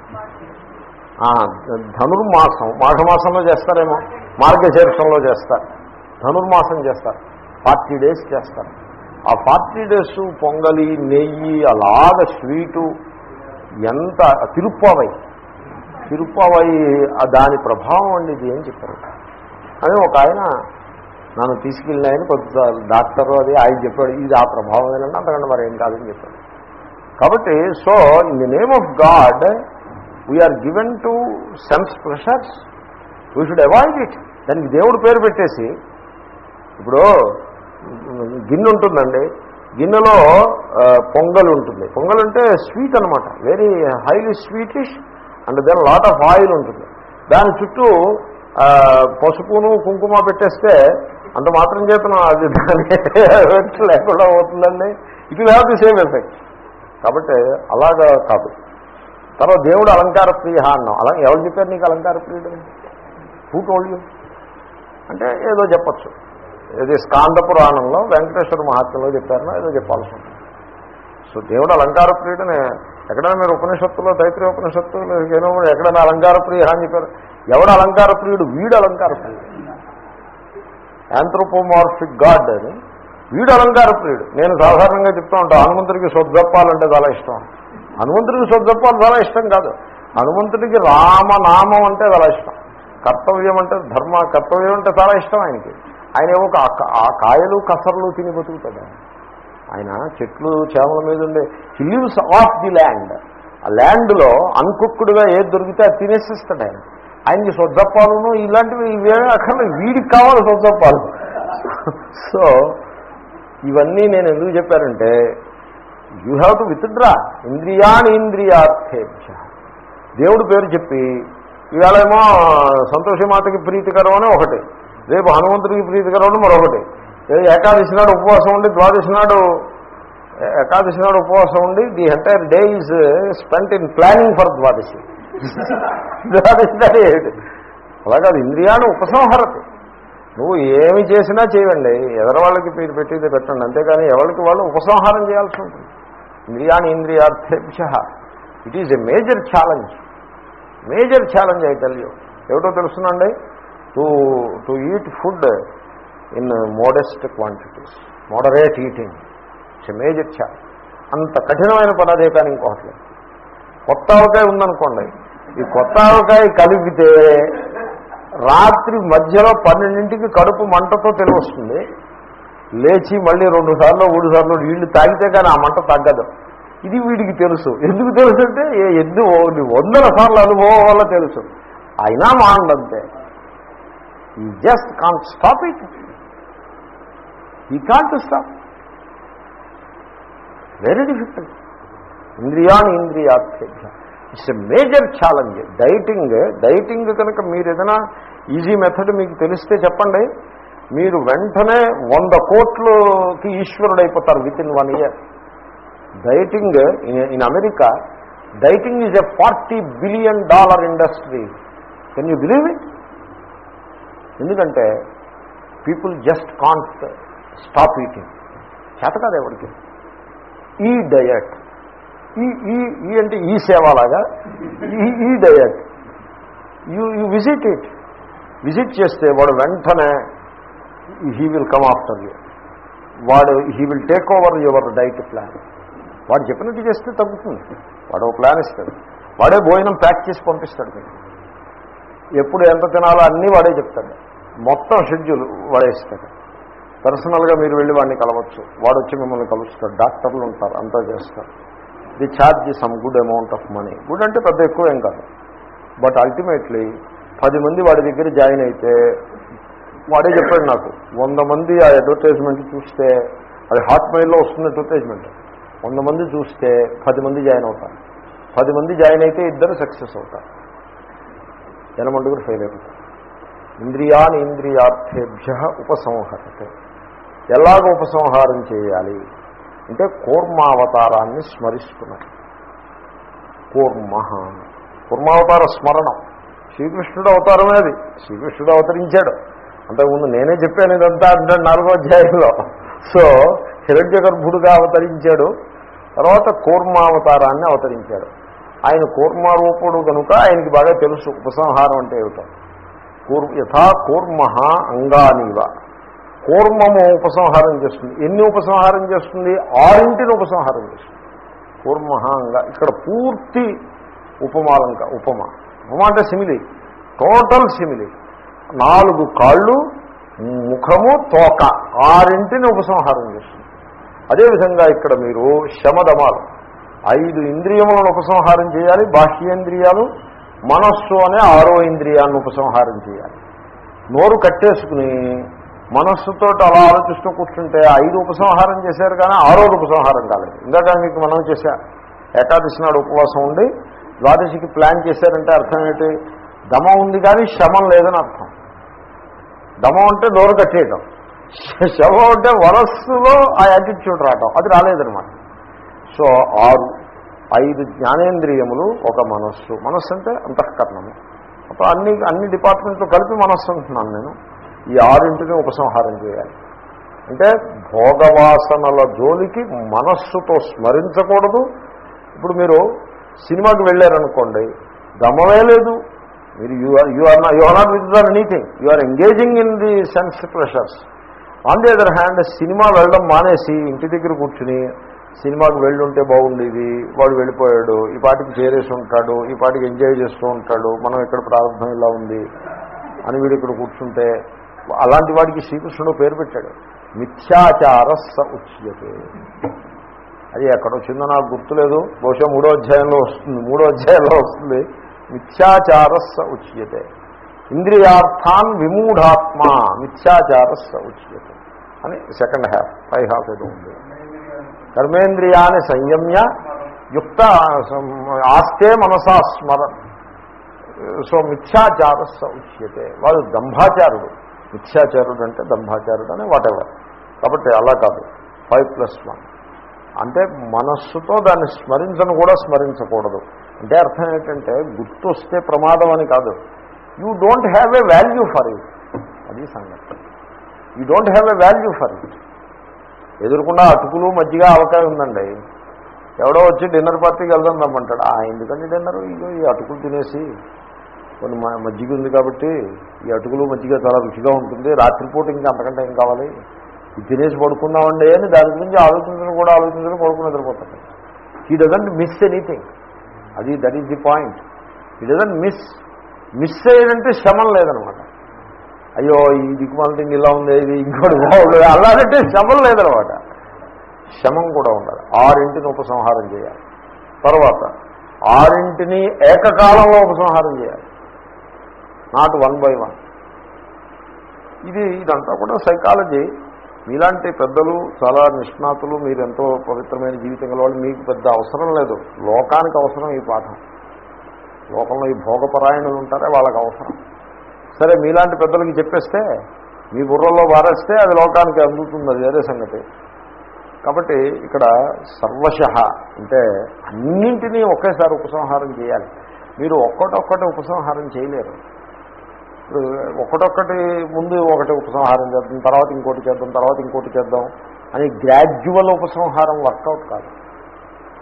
ఆ, ధనుర్మాసం మాఘమాసంలో చేస్తారేమో మార్గశీర్షంలో చేస్తారు ధనుర్మాసం చేస్తారు ఫార్టీ డేస్ చేస్తారు ఆ ఫార్టీ డేస్ పొంగలి నెయ్యి అలాగ స్వీటు ఎంత తిరుప్పావై తిరుప్పావై ఆ దాని ప్రభావం అండి ఇది ఏం చెప్పారు అని ఒక ఆయన నన్ను తీసుకెళ్ళిన ఆయన కొద్ది డాక్టర్ అది ఆయన చెప్పాడు ఇది ఆ ప్రభావం ఏనంటే అంతకంటే మరి ఏం కాదని చెప్పాడు కాబట్టి so in the name of God we are given to sense pleasures we should avoid it దానికి దేవుడు పేరు పెట్టేసి ఇప్పుడు గిన్నె ఉంటుందండి గిన్నెలో ఆ, పొంగల్ ఉంటుంది పొంగల్ అంటే స్వీట్ అనమాట very highly sweetish and then lot of oil ఉంటుంది దాని చుట్టూ ఆ, పసుపును కుంకుమ పెట్టేస్తే అంత మాత్రం చేతను అది దాని ఎఫెక్ట్ లేకుండా అవుతుందండి it will have the same effect కాబట్టి అలాగా కాదు తర్వాత దేవుడు అలంకార ప్రియ అన్నాం అలా ఎవరు చెప్పారు నీకు అలంకార ప్రియుడు హూ టోల్డ్ యూ అంటే ఏదో చెప్పచ్చు ఇది స్కాంద పురాణంలో వెంకటేశ్వర మహాత్మ్యంలో చెప్పారనో ఏదో చెప్పాల్సి ఉంటుంది సో దేవుడు అలంకార ప్రియుడని ఎక్కడైనా మీరు ఉపనిషత్తులో తైత్రీయ ఉపనిషత్తులు ఏమో ఎక్కడైనా అలంకార ప్రియ అని చెప్పారు ఎవడు అలంకార ప్రియుడు వీడు అలంకార ప్రియుడు యాంథ్రోపోమార్ఫిక్ గాడ్ అని వీడు అలంకార ప్రియుడు నేను సాధారణంగా చెప్తూ ఉంటాను హనుమంతుడికి సొద్దప్పాలంటే చాలా ఇష్టం హనుమంతుడికి సొద్దప్పాలు చాలా ఇష్టం కాదు హనుమంతుడికి రామనామం అంటే చాలా ఇష్టం కర్తవ్యం అంటే ధర్మ కర్తవ్యం అంటే చాలా ఇష్టం ఆయనకి ఆయన ఏవో కా- ఆ కాయలు కసర్లు తిని బతుకుతాడు ఆయన. ఆయన చెట్లు చేమల మీద ఉండే he lives of the land ఆ ల్యాండ్లో అన్కుక్కుడుగా ఏది దొరికితే అది తినేసేస్తాడు ఆయన ఆయనకి సొద్దప్పాలను ఇలాంటివి ఇవేమీ అక్కడ వీడికి కావాలి సొద్దప్పాలు సో ఇవన్నీ నేను ఎందుకు చెప్పానంటే యూ హ్యావ్ టు విత్డ్రా ఇంద్రియాని ఇంద్రియార్థేభ్య దేవుడి పేరు చెప్పి ఇవాళేమో సంతోషమాతకి ప్రీతికరం అని ఒకటి రేపు హనుమంతుడికి ప్రీతికరం అని మరొకటి ఏ ఏకాదశి నాడు ఉపవాసం ఉండి ద్వాదశి నాడు ఏకాదశి నాడు ఉపవాసం ఉండి the entire day is spent in planning for Dwadashi Dwadashi నాడు ఏమిటి అలాగే అది ఇంద్రియాన్ని ఉపసంహరతి నువ్వు ఏమి చేసినా చేయండి ఎదర వాళ్ళకి మీరు పెట్టేది పెట్టండి అంతేగాని ఎవరికి వాళ్ళు ఉపసంహారం చేయాల్సి ఉంటుంది ఇంద్రియాని ఇంద్రియార్థేభ్య it is a major challenge major challenge I tell you ఏమిటో తెలుసునండి to to eat food in modest quantities moderate eating it's a major challenge అంత కఠినమైన పదాదే కానీ ఇంకొకటి లేదు. కొత్త ఆవకాయ ఉందనుకోండి ఈ కొత్త ఆవకాయ కలిపితే రాత్రి మధ్యలో పన్నెండింటికి కడుపు మంటతో తెలివస్తుంది లేచి మళ్ళీ రెండు సార్లు మూడు సార్లు నీళ్లు తాగితే కానీ ఆ మంట తగ్గదు ఇది వీడికి తెలుసు ఎందుకు తెలుసు అంటే ఏ- ఎన్ని ఓ- వందల సార్లు అనుభవం వల్ల తెలుసు అయినా మాండంతే he just can't stop it he can't stop very difficult ఇంద్రియాని ఇంద్రియార్థేభ్య it's a major challenge dieting dieting కనుక మీరు ఏదైనా ఈజీ మెథడ్ మీకు తెలిస్తే చెప్పండి మీరు వెంటనే వంద కోట్లకి ఈశ్వరుడు అయిపోతారు within one year dieting in America dieting is a forty billion dollar industry can you believe it ఎందుకంటే people just can't stop eating చేత కాదు ఎవరికి ఈ డయట్ ఈ ఈ ఈ అంటే ఈ సేవలాగా ఈ ఈ diet you you visit it visit చేస్తే వాడు వెంటనే he will come after you వాడు he will take over your diet plan వాడు చెప్పినట్టు చేస్తే తగ్గుతుంది వాడు ఒక ప్లాన్ ఇస్తాడు వాడే భోజనం ప్యాక్ చేసి పంపిస్తాడు మీకు ఎప్పుడు ఎంత తినాలో అన్నీ వాడే చెప్తాడు మొత్తం షెడ్యూల్ వాడే ఇస్తాడు పర్సనల్గా మీరు వెళ్ళి వాడిని కలవచ్చు వాడు వచ్చి మిమ్మల్ని కలుస్తాడు డాక్టర్లు ఉంటారు అంతా చేస్తారు they charge some good amount of money good అంటే పెద్ద ఎక్కువ ఏం కాదు బట్ అల్టిమేట్లీ పది మంది వాడి దగ్గర జాయిన్ అయితే వాడే చెప్పాడు నాకు వంద మంది ఆ అడ్వర్టైజ్మెంట్ చూస్తే అది హాట్ మెయిల్లో వస్తున్న అడ్వర్టైజ్మెంట్ వంద మంది చూస్తే పది మంది జాయిన్ అవుతారు పది మంది జాయిన్ అయితే ఇద్దరు సక్సెస్ అవుతారు జనమండుగురు ఫెయిల్ అయిపోతారు ఇంద్రియాని ఇంద్రియార్థేభ్య ఉపసంహరతే ఎలాగ ఉపసంహారం చేయాలి అంటే కూర్మావతారాన్ని స్మరిస్తున్నాయి కూర్మ కూర్మావతార స్మరణం శ్రీకృష్ణుడు అవతారమే అది శ్రీకృష్ణుడు అవతరించాడు అంతకుముందు నేనే చెప్పాను ఇదంతా అంటే నాలుగో అధ్యాయంలో సో హిరణ్య గర్భుడుగా అవతరించాడు తర్వాత కూర్మావతారాన్ని అవతరించాడు ఆయన కూర్మారూపుడు కనుక ఆయనకి బాగా తెలుసు ఉపసంహారం అంటే ఏమిటో కూర్ యథా కూర్మ అంగానివ కూర్మము ఉపసంహారం చేస్తుంది ఎన్ని ఉపసంహారం చేస్తుంది ఆరింటిని ఉపసంహారం చేస్తుంది కూర్మ అంగ ఇక్కడ పూర్తి ఉపమాలంక ఉపమ ఉపమ అంటే సిమిలి టోటల్ సిమిలి నాలుగు కాళ్ళు ముఖము తోక ఆరింటిని ఉపసంహారం చేస్తుంది అదేవిధంగా ఇక్కడ మీరు శమదమాలు ఐదు ఇంద్రియములను ఉపసంహారం చేయాలి బాహ్యేంద్రియాలు మనస్సు అనే ఆరో ఇంద్రియాన్ని ఉపసంహారం చేయాలి నోరు కట్టేసుకుని మనస్సుతో అలా ఆలోచిస్తూ కూర్చుంటే ఐదు ఉపసంహారం చేశారు కానీ ఆరోది ఉపసంహారం కాలేదు ఇందాక మీకు మనం చేశా ఏకాదశి నాడు ఉపవాసం ఉండి ద్వాదశికి ప్లాన్ చేశారంటే అర్థం ఏంటి దమం ఉంది కానీ శమం లేదని అర్థం దమం అంటే నోరు కట్టేయటం శవం అంటే వరస్సులో ఆ యాటిట్యూడ్ రావటం అది రాలేదనమాట సో ఆరు ఐదు జ్ఞానేంద్రియములు ఒక మనస్సు మనస్సు అంటే అంతఃకరణము అప్పుడు అన్ని అన్ని డిపార్ట్మెంట్లు కలిపి మనస్సు అంటున్నాను నేను ఈ ఆరింటిని ఉపసంహారం చేయాలి అంటే భోగవాసనల జోలికి మనస్సుతో స్మరించకూడదు ఇప్పుడు మీరు సినిమాకి వెళ్ళారనుకోండి దమమే లేదు మీరు you are you are you are not with their anything you are engaging in the sense pleasures on the other hand cinema వెళ్ళడం మానేసి ఇంటి దగ్గర కూర్చుని సినిమాకి వెళ్ళుంటే బాగుండేది వాడు వెళ్ళిపోయాడు ఈ పాటికి చేరేసి ఉంటాడు ఈ పాటికి ఎంజాయ్ చేస్తూ ఉంటాడు మనం ఇక్కడ ప్రారంభం ఇలా ఉంది అని వీడు ఇక్కడ కూర్చుంటే అలాంటి వాడికి శ్రీకృష్ణుడు పేరు పెట్టాడు మిథ్యాచార స ఉచ్యతే అది ఎక్కడ వచ్చిందో నాకు గుర్తులేదు బహుశా మూడో అధ్యాయంలో వస్తుంది మూడో అధ్యాయంలో వస్తుంది మిథ్యాచార స ఉచ్యతే ఇంద్రియార్థాన్ విమూఢాత్మ మిథ్యాచార స ఉచ్యతే అని సెకండ్ హాఫ్ ఫైవ్ హాఫ్ ఏదో ఉంది కర్మేంద్రియాన్ని సంయమ్య యుక్త ఆస్తే మనసా స్మరణ సో మిథ్యాచార ఉచ్యతే వాడు దంభాచారుడు మిథ్యాచారుడు అంటే దంభాచారుడు అని వాటెవర్ కాబట్టి అలా కాదు ఫైవ్ ప్లస్ వన్ అంటే మనస్సుతో దాన్ని స్మరించను కూడా స్మరించకూడదు అంటే అర్థం ఏంటంటే గుర్తొస్తే ప్రమాదం అని కాదు you don't have a value for it అది సంగతి you don't have a value for it ఎదురుకుండా అటుకులు మజ్జిగ అవకాశం ఉందండి ఎవడో వచ్చి డిన్నర్ పార్టీకి వెళ్దాం రమ్మంటాడు ఆ ఎందుకండి డిన్నర్ ఇగో ఈ అటుకులు తినేసి కొన్ని మ- మజ్జిగ ఉంది కాబట్టి ఈ అటుకులు మజ్జిగ చాలా రుచిగా ఉంటుంది రాత్రిపూట ఇంకా అంతకంటే ఏం కావాలి ఇది తినేసి పడుకుందామండి అని దాని గురించి ఆలోచించడం కూడా ఆలోచించడం పడుకుని నిద్రపోతాడు హీ డజంట్ మిస్ ఎనీథింగ్ అది that is the point he doesn't miss miss అయ్యేదంటే శ్రమం లేదనమాట అయ్యో ఈ దిక్కుమాల ఇలా ఉంది ఇది ఇంకోటి బాగుండదు అలాగంటే శ్రమం లేదనమాట శమం కూడా ఉండాలి ఆరింటిని ఉపసంహారం చేయాలి తర్వాత ఆరింటిని ఏకకాలంలో ఉపసంహారం చేయాలి నాట్ వన్ బై వన్ ఇది ఇదంతా కూడా సైకాలజీ మీలాంటి పెద్దలు చాలా నిష్ణాతులు మీరు ఎంతో పవిత్రమైన జీవితం గల వాళ్ళు మీకు పెద్ద అవసరం లేదు లోకానికి అవసరం ఈ పాఠం లోకంలో ఈ భోగపరాయణులు ఉంటారే వాళ్ళకి అవసరం సరే మీలాంటి పెద్దలకి చెప్పేస్తే మీ బుర్రలో వారేస్తే అది లోకానికి అందుతుంది అది వేరే సంగతి కాబట్టి ఇక్కడ సర్వశ అంటే అన్నింటినీ ఒకేసారి ఉపసంహారం చేయాలి మీరు ఒక్కటొక్కటి ఉపసంహారం చేయలేరు ఇప్పుడు ఒకటొక్కటి ముందు ఒకటి ఉపసంహారం చేద్దాం తర్వాత ఇంకోటి చేద్దాం తర్వాత ఇంకోటి చేద్దాం అని గ్రాడ్యువల్ ఉపసంహారం వర్కౌట్ కాదు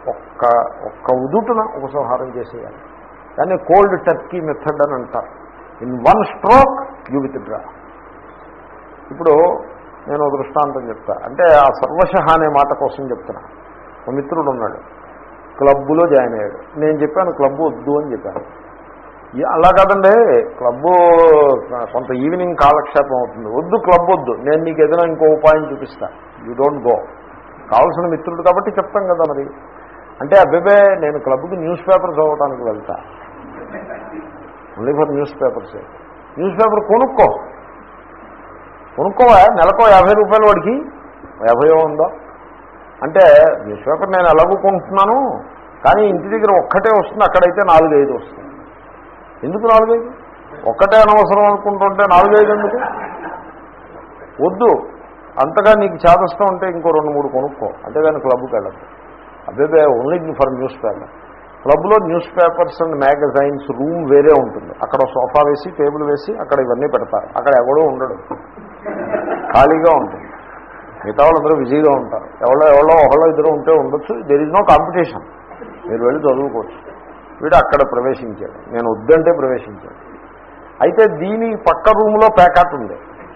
ఒక్క ఒక్క ఉదుటున ఉపసంహారం చేసేయాలి దాన్ని కోల్డ్ టర్కీ మెథడ్ అని అంటారు in one stroke you withdraw ఇప్పుడు నేను ఒక దృష్టాంతం చెప్తా అంటే ఆ సర్వశ అనే మాట కోసం చెప్తున్నా ఒక మిత్రుడు ఉన్నాడు క్లబ్బులో జాయిన్ అయ్యాడు నేను చెప్పాను క్లబ్ వద్దు అని చెప్పాను ఈ- అలా కాదండి క్లబ్బు కొంత ఈవినింగ్ కాలక్షేపం అవుతుంది వద్దు క్లబ్ వద్దు నేను నీకు ఏదైనా ఇంకో ఉపాయం చూపిస్తా యూ డోంట్ గో కావాల్సిన మిత్రుడు కాబట్టి చెప్తాం కదా మరి అంటే అబ్బేబే నేను క్లబ్కి న్యూస్ పేపర్ చదవడానికి వెళ్తా only for newspapers newspaper కొనుక్కో కొనుక్కోవా నెలకో యాభై రూపాయలు వాడికి యాభైయో ఉందో అంటే న్యూస్ పేపర్ నేను ఎలాగో కొంటున్నాను కానీ ఇంటి దగ్గర ఒక్కటే వస్తుంది అక్కడైతే నాలుగైదు వస్తుంది ఎందుకు నాలుగైదు ఒక్కటే అనవసరం అనుకుంటుంటే నాలుగైదు ఎందుకు వద్దు అంతగా నీకు చేదస్తం ఉంటే ఇంకో రెండు మూడు కొనుక్కో అంతేగాని క్లబ్కి వెళ్ళదు అదే ఓన్లీ ఫర్ న్యూస్ పేపర్ క్లబ్లో newspapers and magazines room వేరే ఉంటుంది అక్కడ సోఫా వేసి టేబుల్ వేసి అక్కడ ఇవన్నీ పెడతారు అక్కడ ఎవడో ఉండడు ఖాళీగా ఉంటుంది మిగతా వాళ్ళందరూ బిజీగా ఉంటారు ఎవరో ఎవరో ఒకళ్ళో ఇద్దరు ఉంటే ఉండొచ్చు దెర్ ఇస్ నో కాంపిటీషన్ మీరు వెళ్ళి చదువుకోవచ్చు వీడు అక్కడ ప్రవేశించాడు నేను వద్దంటే ప్రవేశించాడు అయితే దీని పక్క రూమ్లో ప్యాకెట్ ఉంది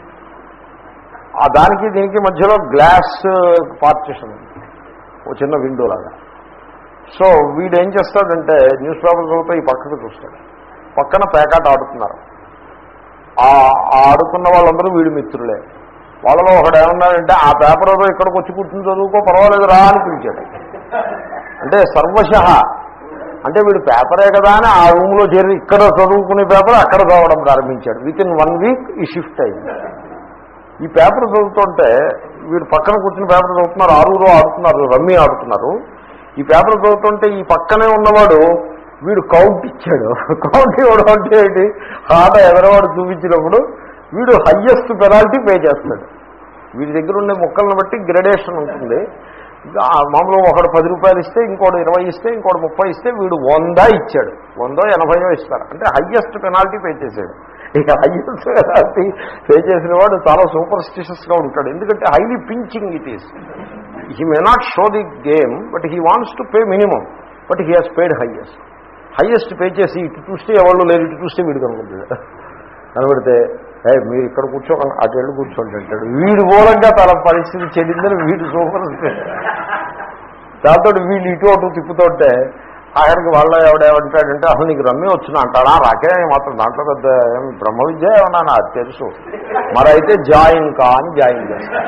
ఆ దానికి దీనికి మధ్యలో గ్లాస్ పార్టిషన్ ఉంది ఓ చిన్న విండో లాగా సో వీడు ఏం చేస్తాడంటే న్యూస్ పేపర్ చదువుతూ ఈ పక్కకు చూస్తాడు పక్కన ప్యాకెట్ ఆడుతున్నారు ఆ ఆ ఆడుతున్న వాళ్ళందరూ వీడి మిత్రులే వాళ్ళలో ఒకడు ఏమన్నాడంటే ఆ పేపర్ ఏదో ఇక్కడికి వచ్చి కూర్చుని చదువుకో పర్వాలేదు రా అని పిలిచాడు అంటే సర్వశ అంటే వీడు పేపరే కదా అని ఆ రూమ్లో చేరి ఇక్కడ చదువుకునే పేపర్ అక్కడ చదవడం ప్రారంభించాడు విత్ ఇన్ వన్ వీక్ ఈ షిఫ్ట్ అయింది ఈ పేపర్ చదువుతుంటే వీడు పక్కన కూర్చుని పేపర్ చదువుతున్నారు ఆరుగురు ఆడుతున్నారు రమ్మి ఆడుతున్నారు ఈ పేపర్ చదువుతుంటే ఈ పక్కనే ఉన్నవాడు వీడు కౌంట్ ఇచ్చాడు కౌంట్ ఇవ్వడం అంటే ఏంటి ఆట ఎదరవాడు చూపించినప్పుడు వీడు హయ్యెస్ట్ పెనాల్టీ పే చేస్తాడు వీడి దగ్గర ఉండే మొక్కలను బట్టి గ్రెడేషన్ ఉంటుంది ఆ మామూలుగా ఒకడు పది రూపాయలు ఇస్తే ఇంకోటి ఇరవై ఇస్తే ఇంకోటి ముప్పై ఇస్తే వీడు వంద ఇచ్చాడు వందో ఎనభైయో ఇస్తారు అంటే హయ్యెస్ట్ పెనాల్టీ పే చేశాడు ఇక హయ్యెస్ట్ పెనాల్టీ పే చేసిన వాడు చాలా సూపర్ స్టిషియస్గా ఉంటాడు ఎందుకంటే highly pinching it is he may not show the game but he wants to pay minimum but he has paid highest highest pay చేసి ఇటు చూస్తే ఎవరు లేరు ఇటు చూస్తే వీడు కనుకుంటాడు కనబడితే ఏ మీరు ఇక్కడ కూర్చోకండి అటు వెళ్ళి కూర్చోండి అంటాడు వీడు మూలంగా తన పరిస్థితి చెడిందని వీడు సూపర్ దాంతో వీళ్ళు ఇటు అటు తిప్పుతుంటే ఆయనకి వాళ్ళ ఎవడేమంటాడంటే అసలు నీకు రమ్మి వచ్చిన అంటాడా రాకే మాత్రం దాంట్లో పెద్ద ఏం బ్రహ్మ విద్య ఏమన్నా నాకు తెలుసు మరి అయితే జాయిన్ కా అని జాయిన్ చేస్తాను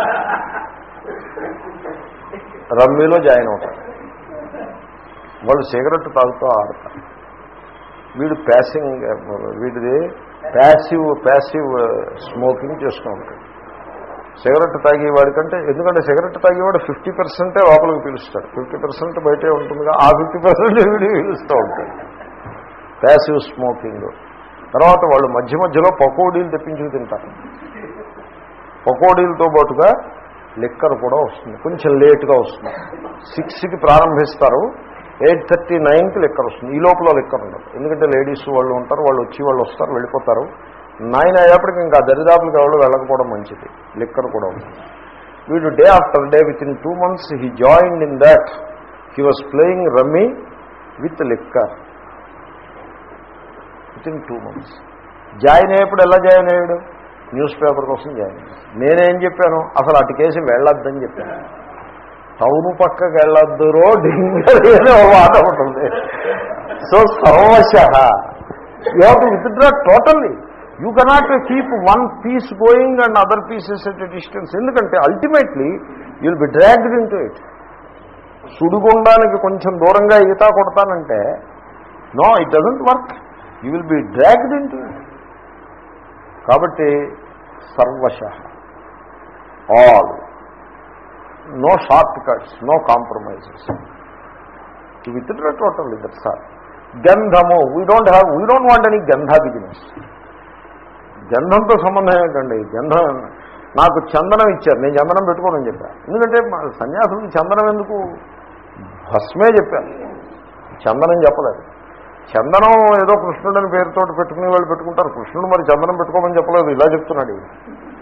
రమ్మీలో జాయిన్ అవుతారు వాళ్ళు సిగరెట్ తాగుతూ ఆడతారు వీడు ప్యాసింగ్ వీడిది ప్యాసివ్ ప్యాసివ్ స్మోకింగ్ చేస్తూ ఉంటాడు సిగరెట్ తాగేవాడి కంటే ఎందుకంటే సిగరెట్ తాగేవాడు ఫిఫ్టీ పర్సెంటే లోపలికి పిలుస్తాడు ఫిఫ్టీ పర్సెంట్ బయటే ఉంటుందిగా ఆ ఫిఫ్టీ పర్సెంట్ వీడి పిలుస్తూ ఉంటాడు ప్యాసివ్ స్మోకింగ్ తర్వాత వాళ్ళు మధ్య మధ్యలో పకోడీలు తెప్పించుకు తింటారు పకోడీలతో పాటుగా లిక్కర్ కూడా వస్తుంది కొంచెం లేట్గా వస్తుంది సిక్స్కి ప్రారంభిస్తారు ఎయిట్ థర్టీ నైన్కి లిక్కర్ వస్తుంది ఈ లోపల లిక్కర్ ఉండదు ఎందుకంటే లేడీస్ వాళ్ళు ఉంటారు వాళ్ళు వచ్చి వాళ్ళు వస్తారు వెళ్ళిపోతారు నైన్ అయ్యేప్పటికి ఇంకా దరిదాపులకు ఎవరు వెళ్ళకపోవడం మంచిది లిక్కర్ కూడా ఉంటుంది వీడు day after day within two months he join in that he was playing rummy with liquor within two months join అయ్యేప్పుడు ఎలా జాయిన్ అయ్యాడు న్యూస్ పేపర్ కోసం జాయిన్ అయ్యాడు నేనేం చెప్పాను అసలు అటు కేసి వెళ్ళొద్దని చెప్పాను టౌను పక్కకి వెళ్ళొద్దు రో డింగర్ ఏదో మాట ఉంటుంది సో సర్వశ you have to withdraw totally you cannot keep one piece going and other pieces at distance ఎందుకంటే ultimately you'll be dragged into it సుడిగుండానికి కొంచెం దూరంగా ఈత కొడతానంటే no it doesn't work you will be dragged into it కాబట్టి సర్వశ all no shortcuts no compromises with total that sir గంధము we don't have we don't want any గంధ business గంధంతో సంబంధం ఏంటండి గంధం నాకు చందనం ఇచ్చారు నేను చందనం పెట్టుకోనని చెప్పాను ఎందుకంటే మా సన్యాసులకి చందనం ఎందుకు భస్మే చెప్పాను చందనం చెప్పలేదు చందనం ఏదో కృష్ణుడని పేరుతో పెట్టుకునే వాళ్ళు పెట్టుకుంటారు కృష్ణుడు మరి చందనం పెట్టుకోమని చెప్పలేదు ఇలా చెప్తున్నాడు ఈయన.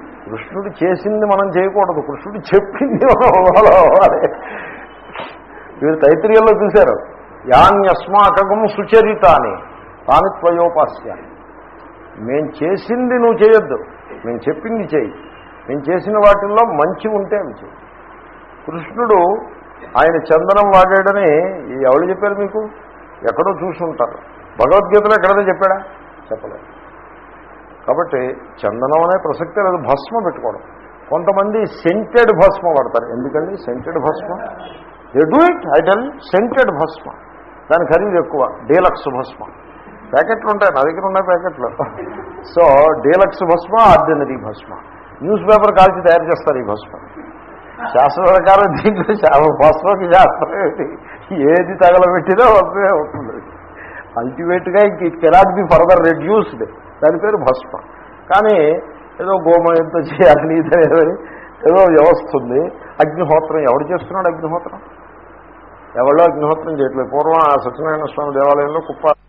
కృష్ణుడు చేసింది మనం చేయకూడదు కృష్ణుడు చెప్పింది మనం follow అవ్వాలి వీరు తైత్రీయంలో చూశారు యాన్యస్మాకం సుచరితాని తాని త్వయోపాస్య మేం చేసింది నువ్వు చేయొద్దు మేము చెప్పింది చేయి మేము చేసిన వాటిల్లో మంచి ఉంటే అవి చేయి కృష్ణుడు ఆయన చందనం వాడాడని ఎవరు చెప్పారు మీకు ఎక్కడో చూసి ఉంటారు భగవద్గీతలో ఎక్కడదో చెప్పాడా చెప్పలేదు కాబట్టి చందనం అనే ప్రసక్తే లేదు భస్మ పెట్టుకోవడం కొంతమంది సెంటెడ్ భస్మ వాడతారు ఎందుకండి scented bhasma they do it I tell scented bhasma దాని ఖరీదు ఎక్కువ డీలక్స్ భస్మ ప్యాకెట్లు ఉంటాయి నా దగ్గర ఉన్నాయి ప్యాకెట్లు so deluxe bhasma ordinary bhasma newspaper కాల్చి తయారు చేస్తారు ఈ భస్మ శాస్త్ర ప్రకారం దీంట్లో శా- భస్మకి శాస్త్రం ఏంటి ఏది తగలబెట్టినా వస్తే అవుతుంది అల్టిమేట్గా ఇంక it cannot be further reduced దాని పేరు భస్మ కానీ ఏదో గోమయంతో చేయాలని ఇదని ఏదో వ్యవస్థ ఉంది అగ్నిహోత్రం ఎవడు చేస్తున్నాడు అగ్నిహోత్రం ఎవరో అగ్నిహోత్రం చేయట్లేదు పూర్వం ఆ సత్యనారాయణ స్వామి దేవాలయంలో కుప్ప